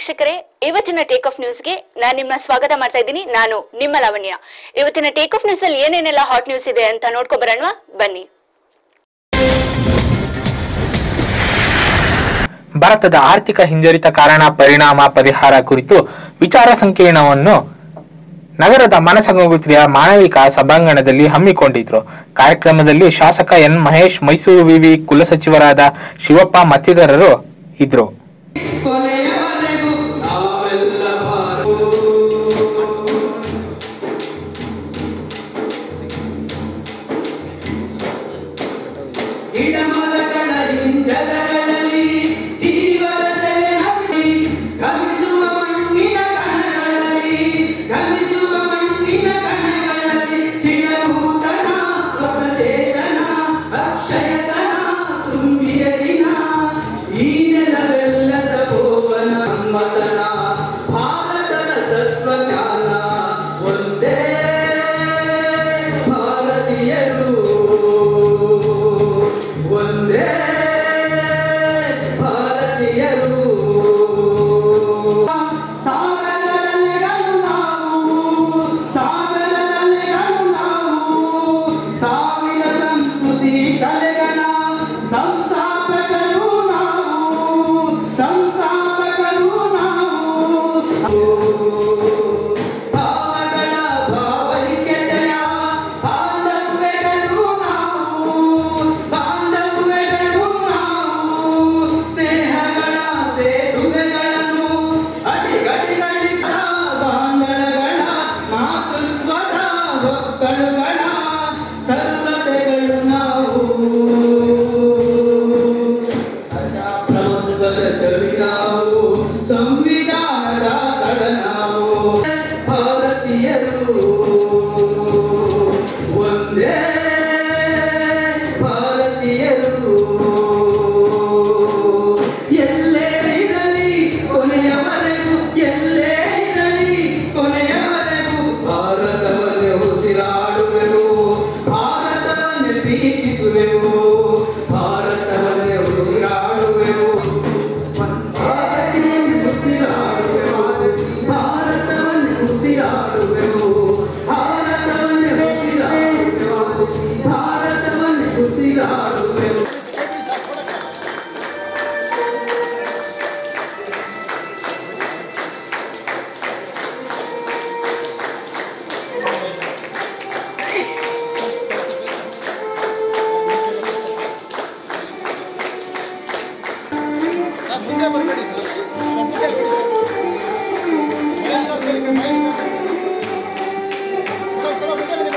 ವೀಕ್ಷಕರೇ ಇವತ್ತಿನ take off ನ್ಯೂಸ್ಗೆ ನಾನು ನಿಮ್ಮ ಸ್ವಾಗತ ಮಾಡ್ತಾ ಇದ್ದೀನಿ ನಾನು ನಿಮ್ಮ ಲಾವಣ್ಯ ಇವತ್ತಿನ ಟೇಕ್ ಆಫ್ ನ್ಯೂಸ್ ಅಲ್ಲಿ ಏನೇನೆಲ್ಲ ಹಾಟ್ ನ್ಯೂಸ್ ಇದೆ ಅಂತ ನೋಡ್ಕೊ ಬರೋಣ ಬನ್ನಿ ಭಾರತದ ಆರ್ಥಿಕ ಹಿಂಜರಿತ ಕಾರಣ ಪರಿಣಾಮ ಪರಿಹಾರ ಕುರಿತು ವಿಚಾರ ಸಂಕಿರಣವನ್ನು ನಗರದ ಮನಸಂಗೋತ್ರಿಯ ಮಾನವಿಕ ಸಭಾಂಗಣದಲ್ಲಿ ಹಮ್ಮಿಕೊಂಡಿದ್ರು ಕಾರ್ಯಕ್ರಮದಲ್ಲಿ ಶಾಸಕ ಎನ್ ಮಹೇಶ್ ಮೈಸೂರು ವಿವಿ ಕುಲಸಚಿವರಾದ ಶಿವಪ್ಪ ಮತ್ತಿತರರು ಇದ್ರು ಕೊನೆಯವರೆಗೂ ನಾವೆಲ್ಲ ಬಾರು ಗಿಡಮರಗಳ ಹಿಂಜರಗಳಲ್ಲಿ ಜೀವನ ಸೆಲೆ ಹಬ್ಬಿ ಗಮಿಸುವ ಮಣ್ಣಿನ ಕಣಗಳಲ್ಲಿ ಗಮಿಸುವ ಮಣ್ಣಿನ ಕಣಗಳಲ್ಲಿ ಚಿರಭೂತನ ಹೊಸಚೇತನ ಅಕ್ಷಯತನ ತುಂಬಿಯಲಿನ ಈ ನೆಲವೆಲ್ಲದ ಭುವನ ಮತನ ಭಾರತದ ತತ್ವಜ್ಞಾನ ಒಂದೇ ಭಾರತೀಯರು ಒಂದೇ ಭಾರತೀಯರು ಸಾಗರದಲ್ಲೆಗಳು ನಾವು ಸಾಗರದಲ್ಲೆಗಳು ನಾವು ಸಾವಿರ ಸಂಸ್ಕೃತಿ ಕಲೆಗಳ ಸಂಸ್ಥಾಪಕರು ನಾವು ಸಂಸ್ಥಾಪಕರು ನಾವು ಭಾವಗಳ ಭಾವೈಕ್ಯತೆಯ ಬಾಂಧವ್ಯಗಳು ನಾವು ಬಾಂಧವ್ಯಗಳು ನಾವು ಸ್ನೇಹಗಳ ಸೇತುವೆಗಳನ್ನು ಅಡಿಗಡಿಗಳಿದ ಬಾಂಧಗಳ ಮಾತೃತ್ವದ ಒಕ್ಕಳುಗಳ ಕಲ್ಪತೆಗಳು ನಾವು ಪ್ರಬಂಧದ ಚವಿ ನಾವು ಸಂವಿಧಾನದ ತಡ ನಾವು ಭಾರತೀಯರು ಒಂದೇ ಭಾರತೀಯರು ಎಲ್ಲೇ ಇರಲಿ ಕೊನೆಯವರೆಗೂ ಎಲ್ಲೇ ಇರಲಿ ಕೊನೆಯವರೆಗೂ ಭಾರತವನ್ನೇ ಉಸಿರಾಡುವೆವು ಭಾರತವನ್ನೇ ಪ್ರೀತಿಸುವೆವು ಭಾರತವನ್ನೇ ಉಸಿರಾಡುವೆವು ಭಾರತವನ್ನೇ ಉಸಿರಾಡುವೆವು ಭಾರತವನ್ನೇ ಉಸಿರಾಡುವೆವು ಭಾರತವನ್ನೇ ಉಸಿರಾಡುವೆವು ಭಾರತವನ್ನೇ ಉಸಿರಾಡುವೆವು ಮುಂದೆ ಬರಬೇಡಿ ಸರ್ ಮುಂದೆ ಬರಬೇಡಿ ಸರ್ ಮಹೇಶ್ ಅವ್ರ ಕೈಲಿ ಮಹೇಶ್ ಅವ್ರ ಕೈಲಿ. ಸ್ವಲ್ಪ ಸ್ವಲ್ಪ ಮುಂದೆ ಬನ್ನಿ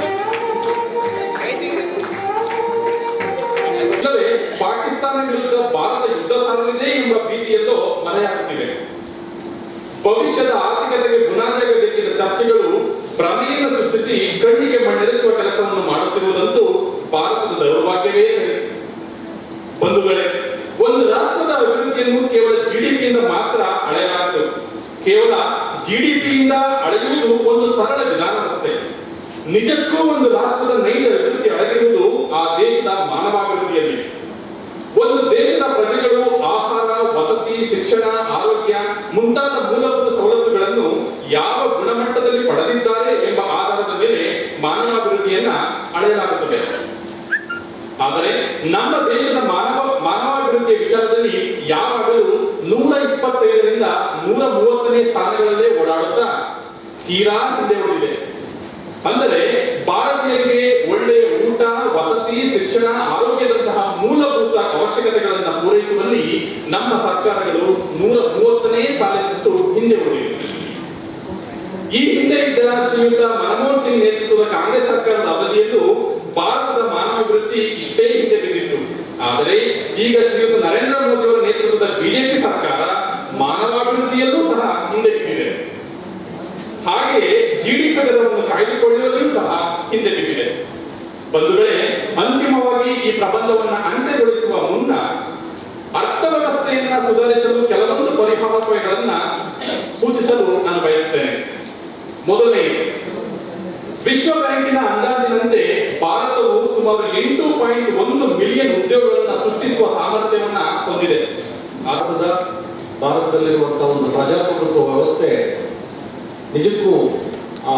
ಮೇಡಮ್. ಇಲ್ಲವೇ ಪಾಕಿಸ್ತಾನ ವಿರುದ್ಧ ಭಾರತ ಯುದ್ಧ ಸಾರಲಿದೆ ಎಂಬ ಭೀತಿಯಲ್ಲೂ ಮರೆಯಾಗುತ್ತಿದೆ ಭವಿಷ್ಯದ ಆರ್ಥಿಕತೆಗೆ ಬುನಾದಿಯಾಗಬೇಕಿದ್ದ ಚರ್ಚೆಗಳು ಭ್ರಮೆಯನ್ನು ಸೃಷ್ಟಿಸಿ ಕಣ್ಣಿಗೆ ಮಣ್ಣೆರಚುವ ಕೆಲಸವನ್ನು ಮಾಡುತ್ತಿರುವುದಂತೂ ಭಾರತದ ದೌರ್ಭಾಗ್ಯವೇ ಸರಿ ಬಂಧುಗಳೇ ಒಂದು ರಾಷ್ಟ್ರದ ಅಭಿವೃದ್ಧಿಯನ್ನು ಕೇವಲ ಜಿಡಿಪಿಯಿಂದ ಮಾತ್ರ ಅಳೆಯಲಾಗದು ಕೇವಲ ಜಿಡಿಪಿಯಿಂದ ಅಳೆಯುವುದು ಒಂದು ಸರಳ ವಿಧಾನವಷ್ಟೇ ನಿಜಕ್ಕೂ ಒಂದು ರಾಷ್ಟ್ರದ ನೈಜ ಅಭಿವೃದ್ಧಿ ಅಡಗಿರುವುದು ಆ ದೇಶದ ಮಾನವಾಭಿವೃದ್ಧಿಯಲ್ಲಿ ಒಂದು ದೇಶದ ಪ್ರಜೆಗಳು ಆಹಾರ ವಸತಿ ಶಿಕ್ಷಣ ಆರೋಗ್ಯ ಮುಂತಾದ ಮೂಲಭೂತ ಸವಲತ್ತುಗಳನ್ನು ಯಾವ ಗುಣಮಟ್ಟದಲ್ಲಿ ಪಡೆದಿದ್ದಾರೆ ಎಂಬ ಆಧಾರದ ಮೇಲೆ ಮಾನವಾಭಿವೃದ್ಧಿಯನ್ನ ಅಳೆಯಲಾಗುತ್ತದೆ ಆದರೆ ನಮ್ಮ ದೇಶದ ಮಾನವ ಮಾನವಾಭಿವೃದ್ಧಿಯ ವಿಚಾರದಲ್ಲಿ ಯಾವಾಗಲೂ ನೂರ ಇಪ್ಪತ್ತೈದರಿಂದ ನೂರ ಮೂವತ್ತನೇ ಸ್ಥಾನಗಳಲ್ಲೇ ಓಡಾಡುತ್ತಾ ತೀರಾ ಹಿಂದೆ ಉಳಿದಿದೆ ಅಂದರೆ ಭಾರತೀಯರಿಗೆ ಒಳ್ಳೆಯ ಊಟ ವಸತಿ ಶಿಕ್ಷಣ ಆರೋಗ್ಯದಂತಹ ಮೂಲಭೂತ ಅವಶ್ಯಕತೆಗಳನ್ನು ಪೂರೈಸುವಲ್ಲಿ ನಮ್ಮ ಸರ್ಕಾರಗಳು ನೂರ ಮೂವತ್ತನೇ ಸಾಲಿನಷ್ಟು ಹಿಂದೆ ಉಳಿದಿವೆ ಈ ಹಿಂದೆ ಇದ್ದ ಶ್ರೀಯುತ ಮನಮೋಹನ್ ಸಿಂಗ್ ನೇತೃತ್ವದ ಕಾಂಗ್ರೆಸ್ ಸರ್ಕಾರದ ಅವಧಿಯಲ್ಲೂ ಭಾರತದ ಮಾನವಾಭಿವೃದ್ಧಿ ಇಷ್ಟೇ ಹಿಂದೆ ಬಿದ್ದಿತ್ತು ಆದರೆ ಈಗ ಶ್ರೀಯುತ ನರೇಂದ್ರ ಮೋದಿ ಅವರ ನೇತೃತ್ವದ ಬಿಜೆಪಿ ಸರ್ಕಾರ ಮಾನವಾಭಿವೃದ್ಧಿಯಲ್ಲೂ ಸಹ ಹಿಂದೆ ಬಿದ್ದಿದೆ ಹಾಗೆಯೇ ಜಿಡಿಪಿ ದರವನ್ನು ಕಾಯ್ದುಕೊಳ್ಳುವಲ್ಲಿಯೂ ಸಹ ಹಿಂದೆ ಬಿದ್ದಿದೆ ಬಂಧುಗಳೇ ಅಂತಿಮವಾಗಿ ಈ ಪ್ರಬಂಧವನ್ನ ಅಂತ್ಯಗೊಳಿಸುವ ಮುನ್ನ ಅರ್ಥವ್ಯವಸ್ಥೆಯನ್ನ ಸುಧಾರಿಸಲು ಕೆಲವೊಂದು ಪರಿಹಾರಗಳನ್ನ ಸೂಚಿಸಲು ನಾನು ಬಯಸುತ್ತೇನೆ ಮೊದಲನೇ ವಿಶ್ವ ಬ್ಯಾಂಕಿನ ಅಂದಾಜಿನಂತೆ ಭಾರತವು ಸುಮಾರು ಎಂಟು ಪಾಯಿಂಟ್ ಒಂದು ಮಿಲಿಯನ್ ಉದ್ಯೋಗಗಳನ್ನು ಸೃಷ್ಟಿಸುವ ಸಾಮರ್ಥ್ಯವನ್ನ ಹೊಂದಿದೆ ಭಾರತದ ಭಾರತದಲ್ಲಿರುವಂಥ ಒಂದು ಪ್ರಜಾಪ್ರಭುತ್ವ ವ್ಯವಸ್ಥೆ ನಿಜಕ್ಕೂ ಆ,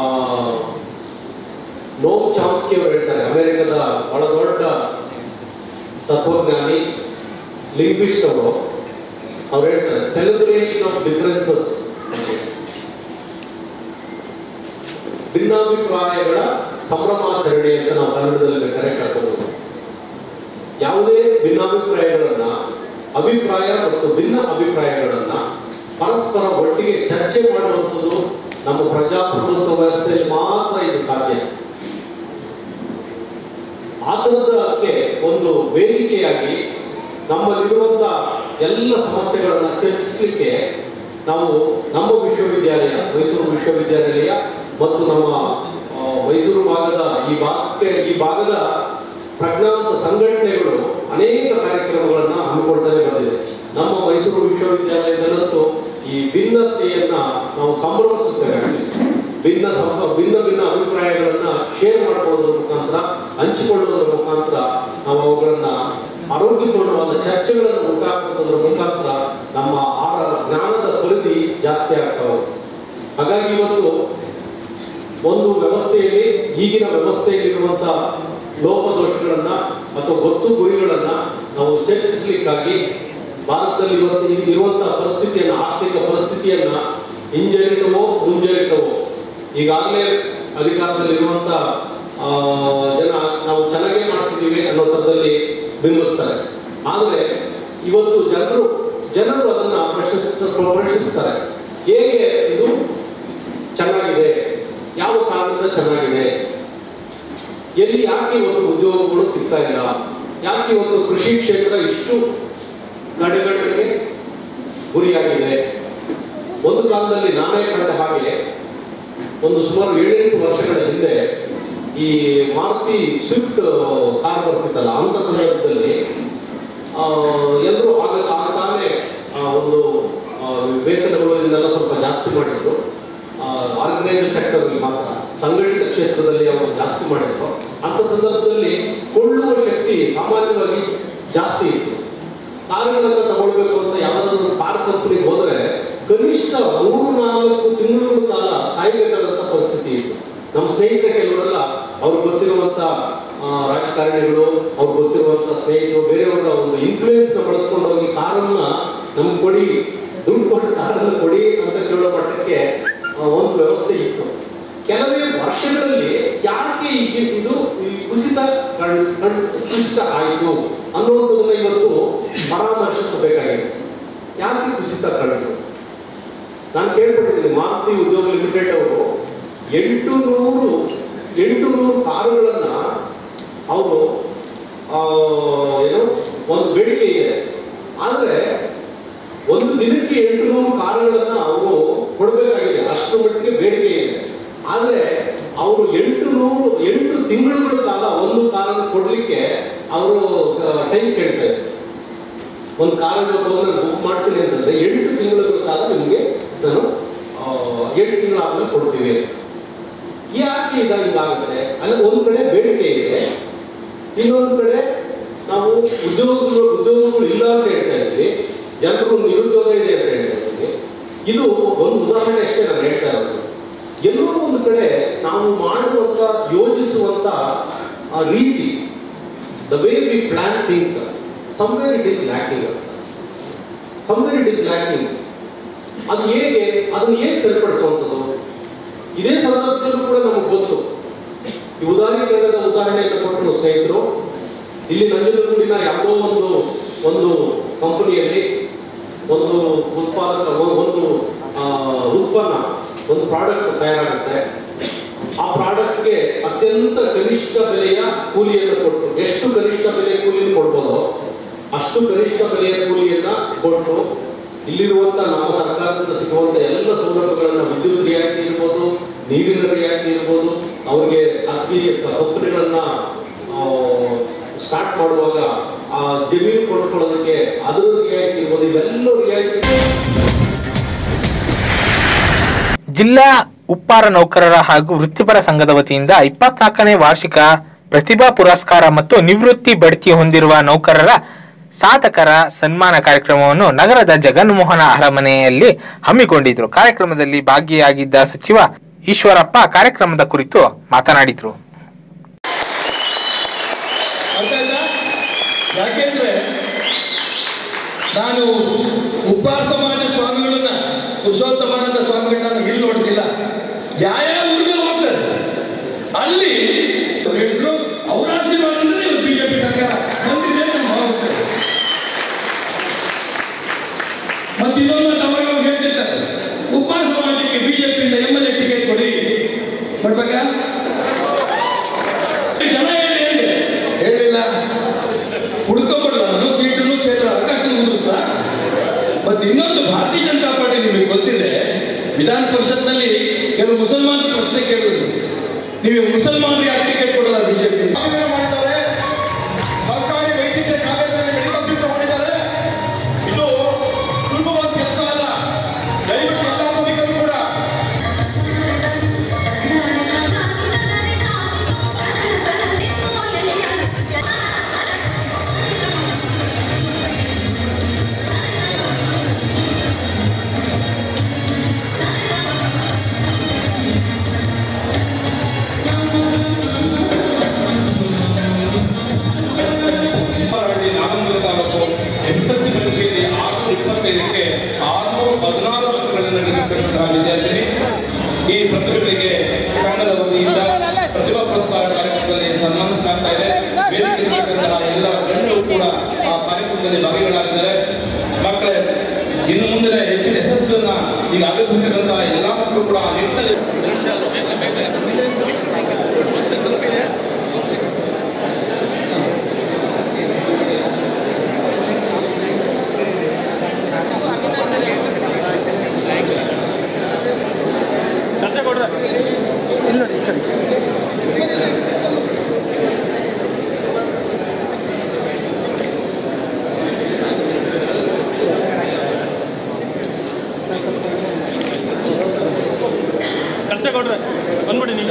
ನೋಮ್ ಚಾಮ್ಸ್ಕಿ ಅವರು ಹೇಳ್ತಾರೆ ಅಮೆರಿಕದ ಬಹಳ ದೊಡ್ಡ ತತ್ವಜ್ಞಾನಿ ಲಿಂಗ್ವಿಸ್ಟ್ ಅವರು ಅವ್ರು ಹೇಳ್ತಾರೆ ಸೆಲೆಬ್ರೇಷನ್ ಆಫ್ ಡಿಫರೆನ್ಸಸ್ ಭಿನ್ನಾಭಿಪ್ರಾಯಗಳ ಸಂಭ್ರಮಾಚರಣೆ ಅಂತ ನಾವು ಕನ್ನಡದಲ್ಲಿ ಬೇಕಾದ್ರೆ ಕರ್ಕೊಂಡು ಯಾವುದೇ ಭಿನ್ನಾಭಿಪ್ರಾಯಗಳನ್ನ ಅಭಿಪ್ರಾಯ ಮತ್ತು ಭಿನ್ನ ಅಭಿಪ್ರಾಯಗಳನ್ನ ಪರಸ್ಪರ ಒಟ್ಟಿಗೆ ಚರ್ಚೆ ಮಾಡುವಂಥದ್ದು ನಮ್ಮ ಪ್ರಜಾಪ್ರಭುತ್ವ ವ್ಯವಸ್ಥೆಯಲ್ಲಿ ಮಾತ್ರ ಇದು ಸಾಧ್ಯ ಆ ಥರದಕ್ಕೆ ಒಂದು ವೇದಿಕೆಯಾಗಿ ನಮ್ಮಲ್ಲಿರುವಂಥ ಎಲ್ಲ ಸಮಸ್ಯೆಗಳನ್ನು ಚರ್ಚಿಸಲಿಕ್ಕೆ ನಾವು ನಮ್ಮ ವಿಶ್ವವಿದ್ಯಾಲಯ ಮೈಸೂರು ವಿಶ್ವವಿದ್ಯಾನಿಲಯ ಮತ್ತು ನಮ್ಮ ಆ, ಮೈಸೂರು ಭಾಗದ ಈ ಭಾಗಕ್ಕೆ ಈ ಭಾಗದ ಪ್ರಜ್ಞಾವಂತ ಸಂಘಟನೆಗಳು ಅನೇಕ ಕಾರ್ಯಕ್ರಮಗಳನ್ನು ಹಮ್ಮಿಕೊಳ್ತಾನೆ ಬಂದಿದೆ ನಮ್ಮ ಮೈಸೂರು ವಿಶ್ವವಿದ್ಯಾಲಯದಲ್ಲಂತೂ ಈ ಭಿನ್ನತೆಯನ್ನ ನಾವು ಸಂಭ್ರಮಿಸುತ್ತೇವೆ ಭಿನ್ನ ಸಂಭ ಭಿನ್ನ ಭಿನ್ನ ಅಭಿಪ್ರಾಯಗಳನ್ನ ಶೇರ್ ಮಾಡ್ಕೊಳ್ಳೋದ್ರ ಮುಖಾಂತರ ಹಂಚಿಕೊಳ್ಳೋದ್ರ ಮುಖಾಂತರ ನಾವು ಅವುಗಳನ್ನ ಆರೋಗ್ಯಪೂರ್ಣವಾದ ಚರ್ಚೆಗಳನ್ನು ಉಂಟಾಕೋದ್ರ ಮುಖಾಂತರ ನಮ್ಮ ಆರ ಜ್ಞಾನದ ಪರಿಧಿ ಜಾಸ್ತಿ ಆಗ್ತಾ ಹೋಗುತ್ತೆ ಹಾಗಾಗಿ ಇವತ್ತು ಒಂದು ವ್ಯವಸ್ಥೆಯಲ್ಲಿ ಈಗಿನ ವ್ಯವಸ್ಥೆಯಲ್ಲಿರುವಂಥ ಲೋಪದೋಷಗಳನ್ನ ಅಥವಾ ಗೊತ್ತು ಗುರಿಗಳನ್ನ ನಾವು ಚರ್ಚಿಸಲಿಕ್ಕಾಗಿ ಭಾರತದಲ್ಲಿ ಇವತ್ತು ಇರುವಂತಹ ಪರಿಸ್ಥಿತಿಯನ್ನ ಆರ್ಥಿಕ ಪರಿಸ್ಥಿತಿಯನ್ನ ಹಿಂಜರಿತವೋ ಮುಂಜರಿತವೋ ಈಗಾಗಲೇ ಅಧಿಕಾರದಲ್ಲಿರುವಂತ ಆ, ಜನ ನಾವು ಚೆನ್ನಾಗೇ ಮಾಡ್ತಿದ್ದೀವಿ ಅನ್ನೋ ಥರದಲ್ಲಿ ಬಿಂಬಿಸ್ತಾರೆ ಆದರೆ ಇವತ್ತು ಜನರು ಜನರು ಅದನ್ನ ಪ್ರಶ್ನಿಸ್ ಪ್ರಶ್ನಿಸ್ತಾರೆ ಹೇಗೆ ಇದು ಚೆನ್ನಾಗಿದೆ ಯಾವ ಕಾರಣದಿಂದ ಚೆನ್ನಾಗಿದೆ ಎಲ್ಲಿ ಯಾಕೆ ಇವತ್ತು ಉದ್ಯೋಗಗಳು ಸಿಗ್ತಾ ಇಲ್ಲ ಯಾಕೆ ಇವತ್ತು ಕೃಷಿ ಕ್ಷೇತ್ರ ಇಷ್ಟು ಕಡೆಗಳಿಗೆ ಗುರಿಯಾಗಿದೆ ಒಂದು ಕಾಲದಲ್ಲಿ ನಾನೇ ಕಂಡ ಹಾಗೆ ಒಂದು ಸುಮಾರು ಏಳೆಂಟು ವರ್ಷಗಳ ಹಿಂದೆ ಈ ಮಾರುತಿ ಸ್ವಿಫ್ಟ್ ಕಾರ್ ಬರ್ತಿತ್ತಲ್ಲ ಅಂತ ಸಂದರ್ಭದಲ್ಲಿ ಎಲ್ಲರೂ ಆಗ ಆಗ ತಾನೇ ಆ, ಒಂದು ಆ, ವೇತನಗಳು ಇದನ್ನೆಲ್ಲ ಸ್ವಲ್ಪ ಜಾಸ್ತಿ ಮಾಡಿದ್ರು ಆರ್ಗನೈಸರ್ ಸೆಕ್ಟರ್ಗೆ ಮಾತ್ರ ಸಂಘಟಿತ ಕ್ಷೇತ್ರದಲ್ಲಿ ಅವರು ಜಾಸ್ತಿ ಮಾಡಿದ್ರು ಅಂತ ಸಂದರ್ಭದಲ್ಲಿ ಕೊಳ್ಳುವ ಶಕ್ತಿ ಸಾಮಾನ್ಯವಾಗಿ ಜಾಸ್ತಿ ಇತ್ತು ಕಾರುಗಳನ್ನ ತಗೊಳ್ಬೇಕು ಅಂತ ಯಾವ್ದಾದ್ರು ಒಂದು ಕಾರ್ ಕಂಪನಿಗೆ ಹೋದ್ರೆ ಕನಿಷ್ಠ ಮೂರು ನಾಲ್ಕು ತಿಂಗಳು ಕಾಲ ಕಾಯಬೇಕಾದಂತ ಪರಿಸ್ಥಿತಿ ಇತ್ತು ನಮ್ಮ ಸ್ನೇಹಿತ ಕೆಲವರೆಲ್ಲ ಅವ್ರಿಗೆ ಗೊತ್ತಿರುವಂತ ಆ, ರಾಜಕಾರಣಿಗಳು ಅವ್ರಿಗೆ ಗೊತ್ತಿರುವಂತ ಸ್ನೇಹಿತರು ಬೇರೆಯವರ ಒಂದು ಇನ್ಫ್ಲೂಯೆನ್ಸ್ ನ ಬಳಸ್ಕೊಂಡು ಹೋಗಿ ಕಾರನ್ನ ನಮ್ಗೆ ಕೊಡಿ ದುಡ್ಡು ಕೊಟ್ಟು ಕಾರನ್ನು ಕೊಡಿ ಅಂತ ಕೇಳೋ ಮಟ್ಟಕ್ಕೆ ಆ, ಒಂದು ವ್ಯವಸ್ಥೆ ಇತ್ತು ಕೆಲವೇ ವರ್ಷಗಳಲ್ಲಿ ಯಾಕೆ ಈ- ಇದು ಈ ಕುಸಿತ ಕಣ್- ಕಣ್- ಕುಸಿತ ಆಯಿತು ಅನ್ನುವಂಥದ್ದನ್ನ ಇವತ್ತು ಪರಾಮರ್ಶಿಸಬೇಕಾಗಿದೆ ಯಾಕೆ ಕುಸಿತ ಕಂಡು ನಾನು ಕೇಳ್ಪಟ್ಟಿದ್ದೀನಿ ಮಾರುತಿ ಉದ್ಯೋಗ ಲಿಮಿಟೆಡ್ ಅವರು ಎಂಟು ನೂರು ಎಂಟು ನೂರು ಕಾರುಗಳನ್ನ ಅವರು ಏನು ಒಂದು ಬೇಡಿಕೆ ಇದೆ ಆದರೆ ಒಂದು ದಿನಕ್ಕೆ ಎಂಟು ನೂರು ಕಾರುಗಳನ್ನ ಅವರು ಕೊಡಬೇಕಾಗಿದೆ ಅಷ್ಟರ ಮಟ್ಟಿಗೆ ಬೇಡಿಕೆ ಇದೆ ಆದರೆ ಅವರು ಎಂಟು ನೂರು ಎಂಟು ತಿಂಗಳುಗಳ ಕಾಲ ಒಂದು ಕಾರನ್ನು ಕೊಡಲಿಕ್ಕೆ ಅವರು ಟೈಮ್ ಕೇಳ್ತಾ ಇದ್ದಾರೆ ಒಂದು ಕಾರ್ ಹೋದ್ರೆ ಬುಕ್ ಮಾಡ್ತೀನಿ ಅಂತಂದ್ರೆ ಎಂಟು ತಿಂಗಳ ಕಾಲ ನಿಮಗೆ ನಾನು ಆ, ಎಂಟು ತಿಂಗಳಾದ್ಮೇಲೆ ಕೊಡ್ತೀವಿ ಯಾಕೆ ಇದ ಇದಾಗುತ್ತೆ ಅಲ್ಲ ಒಂದು ಕಡೆ ಬೇಡಿಕೆ ಇದೆ ಇನ್ನೊಂದು ಕಡೆ ನಾವು ಉದ್ಯೋಗಗಳು ಉದ್ಯೋಗಗಳು ಇಲ್ಲ ಅಂತ ಹೇಳ್ತಾ ಇದ್ವಿ ಜನರು ನಿರುದ್ಯೋಗ ಇದೆ ಅಂತ ಹೇಳ್ತಾ ಇದ್ವಿ ಇದು ಒಂದು ಉದಾಹರಣೆ ಅಷ್ಟೇ ನಾನು ಹೇಳ್ತಾ ಇರೋದು ಎಲ್ಲೋ ಒಂದು ಕಡೆ ನಾವು ಮಾಡುವಂತ ಯೋಜಿಸುವಂತ ಆ ರೀತಿ the way we plan things somewhere it is lacking somewhere it is lacking ಅದು ಹೇಗೆ ಅದನ್ನು ಹೇಗೆ ಸರಿಪಡಿಸುವಂಥದ್ದು ಇದೇ ಸಂದರ್ಭದಲ್ಲೂ ಕೂಡ ನಮಗೆ ಗೊತ್ತು ಈ ಉದಾಹರಣೆಗಳ ಉದಾಹರಣೆಯನ್ನು ಕೊಟ್ಟರು ಸ್ನೇಹಿತರು ಇಲ್ಲಿ ನಂಜನಗೂಡಿನ ಯಾವುದೋ ಒಂದು ಒಂದು ಕಂಪನಿಯಲ್ಲಿ ಒಂದು ಉತ್ಪಾದಕ ಒಂದು- ಒಂದು ಆ, ಉತ್ಪನ್ನ ಒಂದು ಪ್ರಾಡಕ್ಟ್ ತಯಾರಾಗುತ್ತೆ ಆ ಪ್ರಾಡಕ್ಟ್ಗೆ ಅತ್ಯಂತ ಕನಿಷ್ಠ ಬೆಲೆಯ ಕೂಲಿಯನ್ನು ಕೊಟ್ಟು ಎಷ್ಟು ಕನಿಷ್ಠ ಬೆಲೆಯ ಕೂಲಿಯನ್ನು ಕೊಡ್ಬೋದೋ ಅಷ್ಟು ಕನಿಷ್ಠ ಬೆಲೆಯ ಕೂಲಿಯನ್ನ ಕೊಟ್ಟು ಇಲ್ಲಿರುವಂತ ನಮ್ಮ ಸರ್ಕಾರದಿಂದ ಸಿಗುವಂತ ಎಲ್ಲ ಸೌಲಭ್ಯಗಳನ್ನ ವಿದ್ಯುತ್ ರಿಯಾಯಿತಿ ಇರ್ಬೋದು ನೀರಿನ ರಿಯಾಯಿತಿ ಇರ್ಬೋದು ಅವರಿಗೆ ಖಾಸಗಿ ಕಂಪನಿಗಳನ್ನ ಸ್ಟಾರ್ಟ್ ಮಾಡುವಾಗ ಆ ಜಮೀನು ಕೊಂಡ್ಕೊಳ್ಳೋದಕ್ಕೆ ಅದರ ರಿಯಾಯಿತಿ ಇರ್ಬೋದು ಇವೆಲ್ಲ ರಿಯಾಯಿತಿ ಜಿಲ್ಲಾ ಉಪ್ಪಾರ ನೌಕರರ ಹಾಗೂ ವೃತ್ತಿಪರ ಸಂಘದ ವತಿಯಿಂದ ಇಪ್ಪತ್ನಾಲ್ಕನೇ ವಾರ್ಷಿಕ ಪ್ರತಿಭಾ ಪುರಸ್ಕಾರ ಮತ್ತು ನಿವೃತ್ತಿ ಬಡ್ತಿ ಹೊಂದಿರುವ ನೌಕರರ ಸಾಧಕರ ಸನ್ಮಾನ ಕಾರ್ಯಕ್ರಮವನ್ನು ನಗರದ ಜಗನ್ಮೋಹನ ಅರಮನೆಯಲ್ಲಿ ಹಮ್ಮಿಕೊಂಡಿದ್ರು ಕಾರ್ಯಕ್ರಮದಲ್ಲಿ ಭಾಗಿಯಾಗಿದ್ದ ಸಚಿವ ಈಶ್ವರಪ್ಪ ಕಾರ್ಯಕ್ರಮದ ಕುರಿತು ಮಾತನಾಡಿದ್ರು ಅರ್ಥ ಆಯ್ತಾ ಯಾಕೆಂದ್ರೆ ನಾನು ಉಪ್ಪಾರ ಸಮಾಜ ಸ್ವಾಮಿಗಳನ್ನ ಪುರುಷೋತ್ತಮಾನಂದ ಸ್ವಾಮಿಗಳನ್ನ ನಾನು ಇಲ್ಲಿ ನೋಡ್ತಿಲ್ಲ ಯಾವ್ಯಾವ ಊರಿಗೆ ಹೋಗ್ತಾರೆ ಅಲ್ಲಿ ಹೇಳಿದ್ರು ಅವರ ಆಶೀರ್ವಾದ ಅಂದ್ರೆ ಇವತ್ತು ಬಿಜೆಪಿ ಸರ್ಕಾರ ಬಂದಿದೆ ನಮ್ಮ ಭಾವನೆ. ಮತ್ತೆ ಇನ್ನೊಂದು ಮಾತು ಅವಾಗ ಅವ್ರು ಹೇಳ್ತಿರ್ತಾರೆ ಉಪ್ಪಾರ ಸಮಾಜಕ್ಕೆ ಬಿಜೆಪಿಯಿಂದ ಎಂ ಎಲ್ ಎ ಟಿಕೆಟ್ ಕೊಡಿ ಕೊಡ್ಬೇಕಾ ಜನ ಹೇಳಿ ಹೇಳಿ ಹೇಳಿಲ್ಲ ಹುಡ್ಕೊಂಡ್ಬಿಡಲ್ಲ ನಾನು ಸೀಟನ್ನು ಕ್ಷೇತ್ರ ಆಕಾಶ ಉದುರಿಸ ಮತ್ತೆ ಇನ್ನೊಂದು ಭಾರತೀಯ ಜನತಾ ಪಾರ್ಟಿ ನಿಮಗೆ ಗೊತ್ತಿದೆ ವಿಧಾನ ಪರಿಷತ್ನಲ್ಲಿ ಕೆಲವು ಮುಸಲ್ಮಾನರ ಪ್ರಶ್ನೆ ಕೇಳಿದ್ರು ನೀವು ಮುಸಲ್ಮಾನರಿಗೆ ಯಾಕೆ ಟಿಕೆಟ್ ಕೊಡಲ್ಲ ಬಿಜೆಪಿ ಸಾಧನೆ ಮಾಡ್ತಾರೆ ಸರ್ಕಾರಿ ವೈದ್ಯಕೀಯ ಕಾಲೇಜಿನಲ್ಲಿ ಮೆಡಿಕಲ್ ಸೀಟ್ ತಗೊಂಡಿದ್ದಾರೆ ಇದು ಸುಲಭವಾದ ಕೆಲಸ ಅಲ್ಲ ದಯವಿಟ್ಟು ಎಲ್ಲ ಸಭಿಕರು ಕೂಡ ಹಳ್ಳಿ ನಾಗಮಂಗಲ ತಾಲೂಕು ಎಸ್ಎಸ್ಸಿ ಪರೀಕ್ಷೆಯಲ್ಲಿ ಆರುನೂರ ಇಪ್ಪತ್ತೈದಕ್ಕೆ ಆರುನೂರ ಹದಿನಾರು ಅಂಕಗಳನ್ನು ಗಳಿಸಿರ್ತಕ್ಕಂತಹ ವಿದ್ಯಾರ್ಥಿನಿ ಈ ಪ್ರತಿಭೆಗಳಿಗೆ ಸಂಘದ ವತಿಯಿಂದ ಪ್ರತಿಭಾ ಪುರಸ್ಕಾರ ಕಾರ್ಯಕ್ರಮದಲ್ಲಿ ಸನ್ಮಾನಿಸಲಾಗ್ತಾ ಇದೆ ವೇದಿಕೆಯಲ್ಲಿರ್ತಕ್ಕಂತಹ ಎಲ್ಲ ಗಣ್ಯರು ಕೂಡ ಆ ಕಾರ್ಯಕ್ರಮದಲ್ಲಿ ಭಾಗಿಗಳಾಗಿದ್ದಾರೆ ಮಕ್ಕಳೇ ಇನ್ನು ಮುಂದಿನ ಹೆಚ್ಚಿನ ಯಶಸ್ಸನ್ನ ಈಗ ಆಗಿರ್ತಕ್ಕಂತಹ ಎಲ್ಲ ಮಕ್ಕಳು ಕೂಡ ಆ ನಿಟ್ಟಿನಲ್ಲಿ ಕಳ್ಸ ಕೊಡ್ರೆ ಬಂದ್ಬಿಡಿ ನೀವು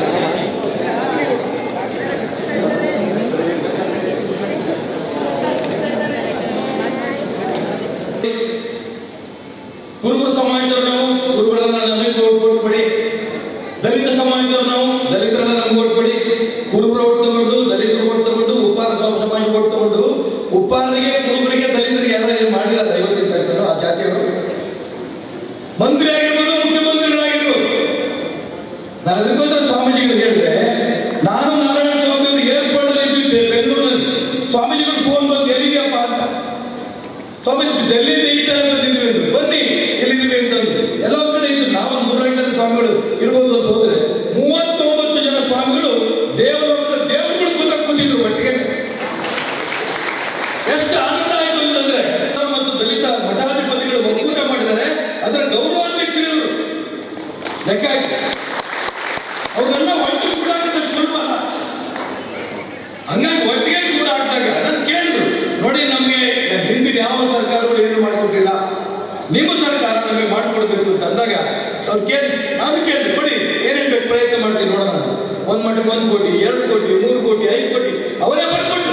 ಕುರುಬರ ಸಮಾಜದವ್ರು ನಾವು ಕುರುಬರನ್ನ ನಮಗೆ ಓಟ್ ಕೊಟ್ಬಿಡಿ ದಲಿತ ಸಮಾಜದವ್ರು ನಾವು ದಲಿತರನ್ನ ನಮ್ಗೆ ಓಟ್ ಕೊಡಿ ಕುರುಬರ ಓಟ್ ತಗೊಂಡು ದಲಿತರು ಓಟ್ ತಗೊಂಡು ಉಪ್ಪಾರ ಸಮಾಜ ಓಟ್ ತಗೊಂಡು ಉಪ್ಪಾರರಿಗೆ ಕುರುಬರಿಗೆ ದಲಿತರಿಗೆ ಯಾರು ಏನು ಮಾಡಿಲ್ಲ ಇವತ್ತಿನ ತನಕ ಆ ಜಾತಿಯವರು ಮಂತ್ರಿ ಆಗಿರ್ಬೋದು ಮುಖ್ಯಮಂತ್ರಿಗಳಾಗಿರ್ಬೋದು ನಾನು ಅದಕ್ಕೋಸ್ಕರ ಸ್ವಾಮೀಜಿಗಳು ಹೇಳಿದೆ ನಾನು ನಾರಾಯಣ ಸ್ವಾಮಿ ಅವರು ಏರ್ಪೋರ್ಟ್ ಇದ್ವಿ ಬೆಂಗಳೂರಿನಲ್ಲಿ ಸ್ವಾಮೀಜಿಗಳು ಫೋನ್ ಬಂದು ಎಲ್ಲಿದೆಯಪ್ಪ ಅಂತ ಸ್ವಾಮೀಜಿ ಡೆಲ್ಲಿಯಿಂದ ಈ ತರ ಬಂದಿದ್ವಿ ಅಂದ್ರು. ಬನ್ನಿ ಎಲ್ಲಿದ್ದೀವಿ ಅಂತಂದ್ರು ಎಲ್ಲ ಕಡೆ ಇದ್ರು ನಾವು ನೂರೈದು ಜನ ಸ್ವಾಮಿಗಳು ಇರ್ಬೋದು ಅಂತ ಹೋದ್ರೆ ಮೂವತ್ತೊಂಬತ್ತು ಜನ ಸ್ವಾಮಿಗಳು ದೇವಲೋಕದ ದೇವರುಗಳು ಕೂತ ಕೂತಿದ್ರು ಒಟ್ಟಿಗೆ ಎಷ್ಟು ಆನಂದ ಆಯ್ತು ಅಂತಂದ್ರೆ ಮತ್ತು ದಲಿತ ಮಠಾಧಿಪತಿಗಳು ಒಕ್ಕೂಟ ಮಾಡಿದ್ದಾರೆ ಅದರ ಗೌರವಾಧ್ಯಕ್ಷರು ಲೆಕ್ಕ ಆಯ್ತು ಅವ್ರನ್ನೆಲ್ಲ ಒಟ್ಟಿಗೆ ಕೂಡ ಸುಲಭ ಅಲ್ಲ ಹಂಗಾಗಿ ಒಟ್ಟಿಗೆ ಕೂಡ ಆಡಿದಾಗ ನಾನು ಕೇಳಿದ್ರು ನೋಡಿ ನಮಗೆ ಹಿಂದಿನ ಯಾವ ಸರ್ಕಾರಗಳು ಏನು ಮಾಡಿಕೊಟ್ಟಿಲ್ಲ ನಿಮ್ಮ ಸರ್ಕಾರ ನಮಗೆ ಮಾಡಿಕೊಡ್ಬೇಕು ಅಂತ ಅಂದಾಗ ಅವ್ರು ಕೇಳಿ ನಾನು ಕೇಳಿದೆ ಕೊಡಿ ಏನೇನು ಬೇಕು ಪ್ರಯತ್ನ ಮಾಡ್ತೀನಿ ನೋಡೋಣ ಒಂದು ಮಟ್ಟಿಗೆ ಒಂದು ಕೋಟಿ ಎರಡು ಕೋಟಿ ಮೂರು ಕೋಟಿ ಐದು ಕೋಟಿ ಅವರೇ ಬರ್ಕೊಟ್ರು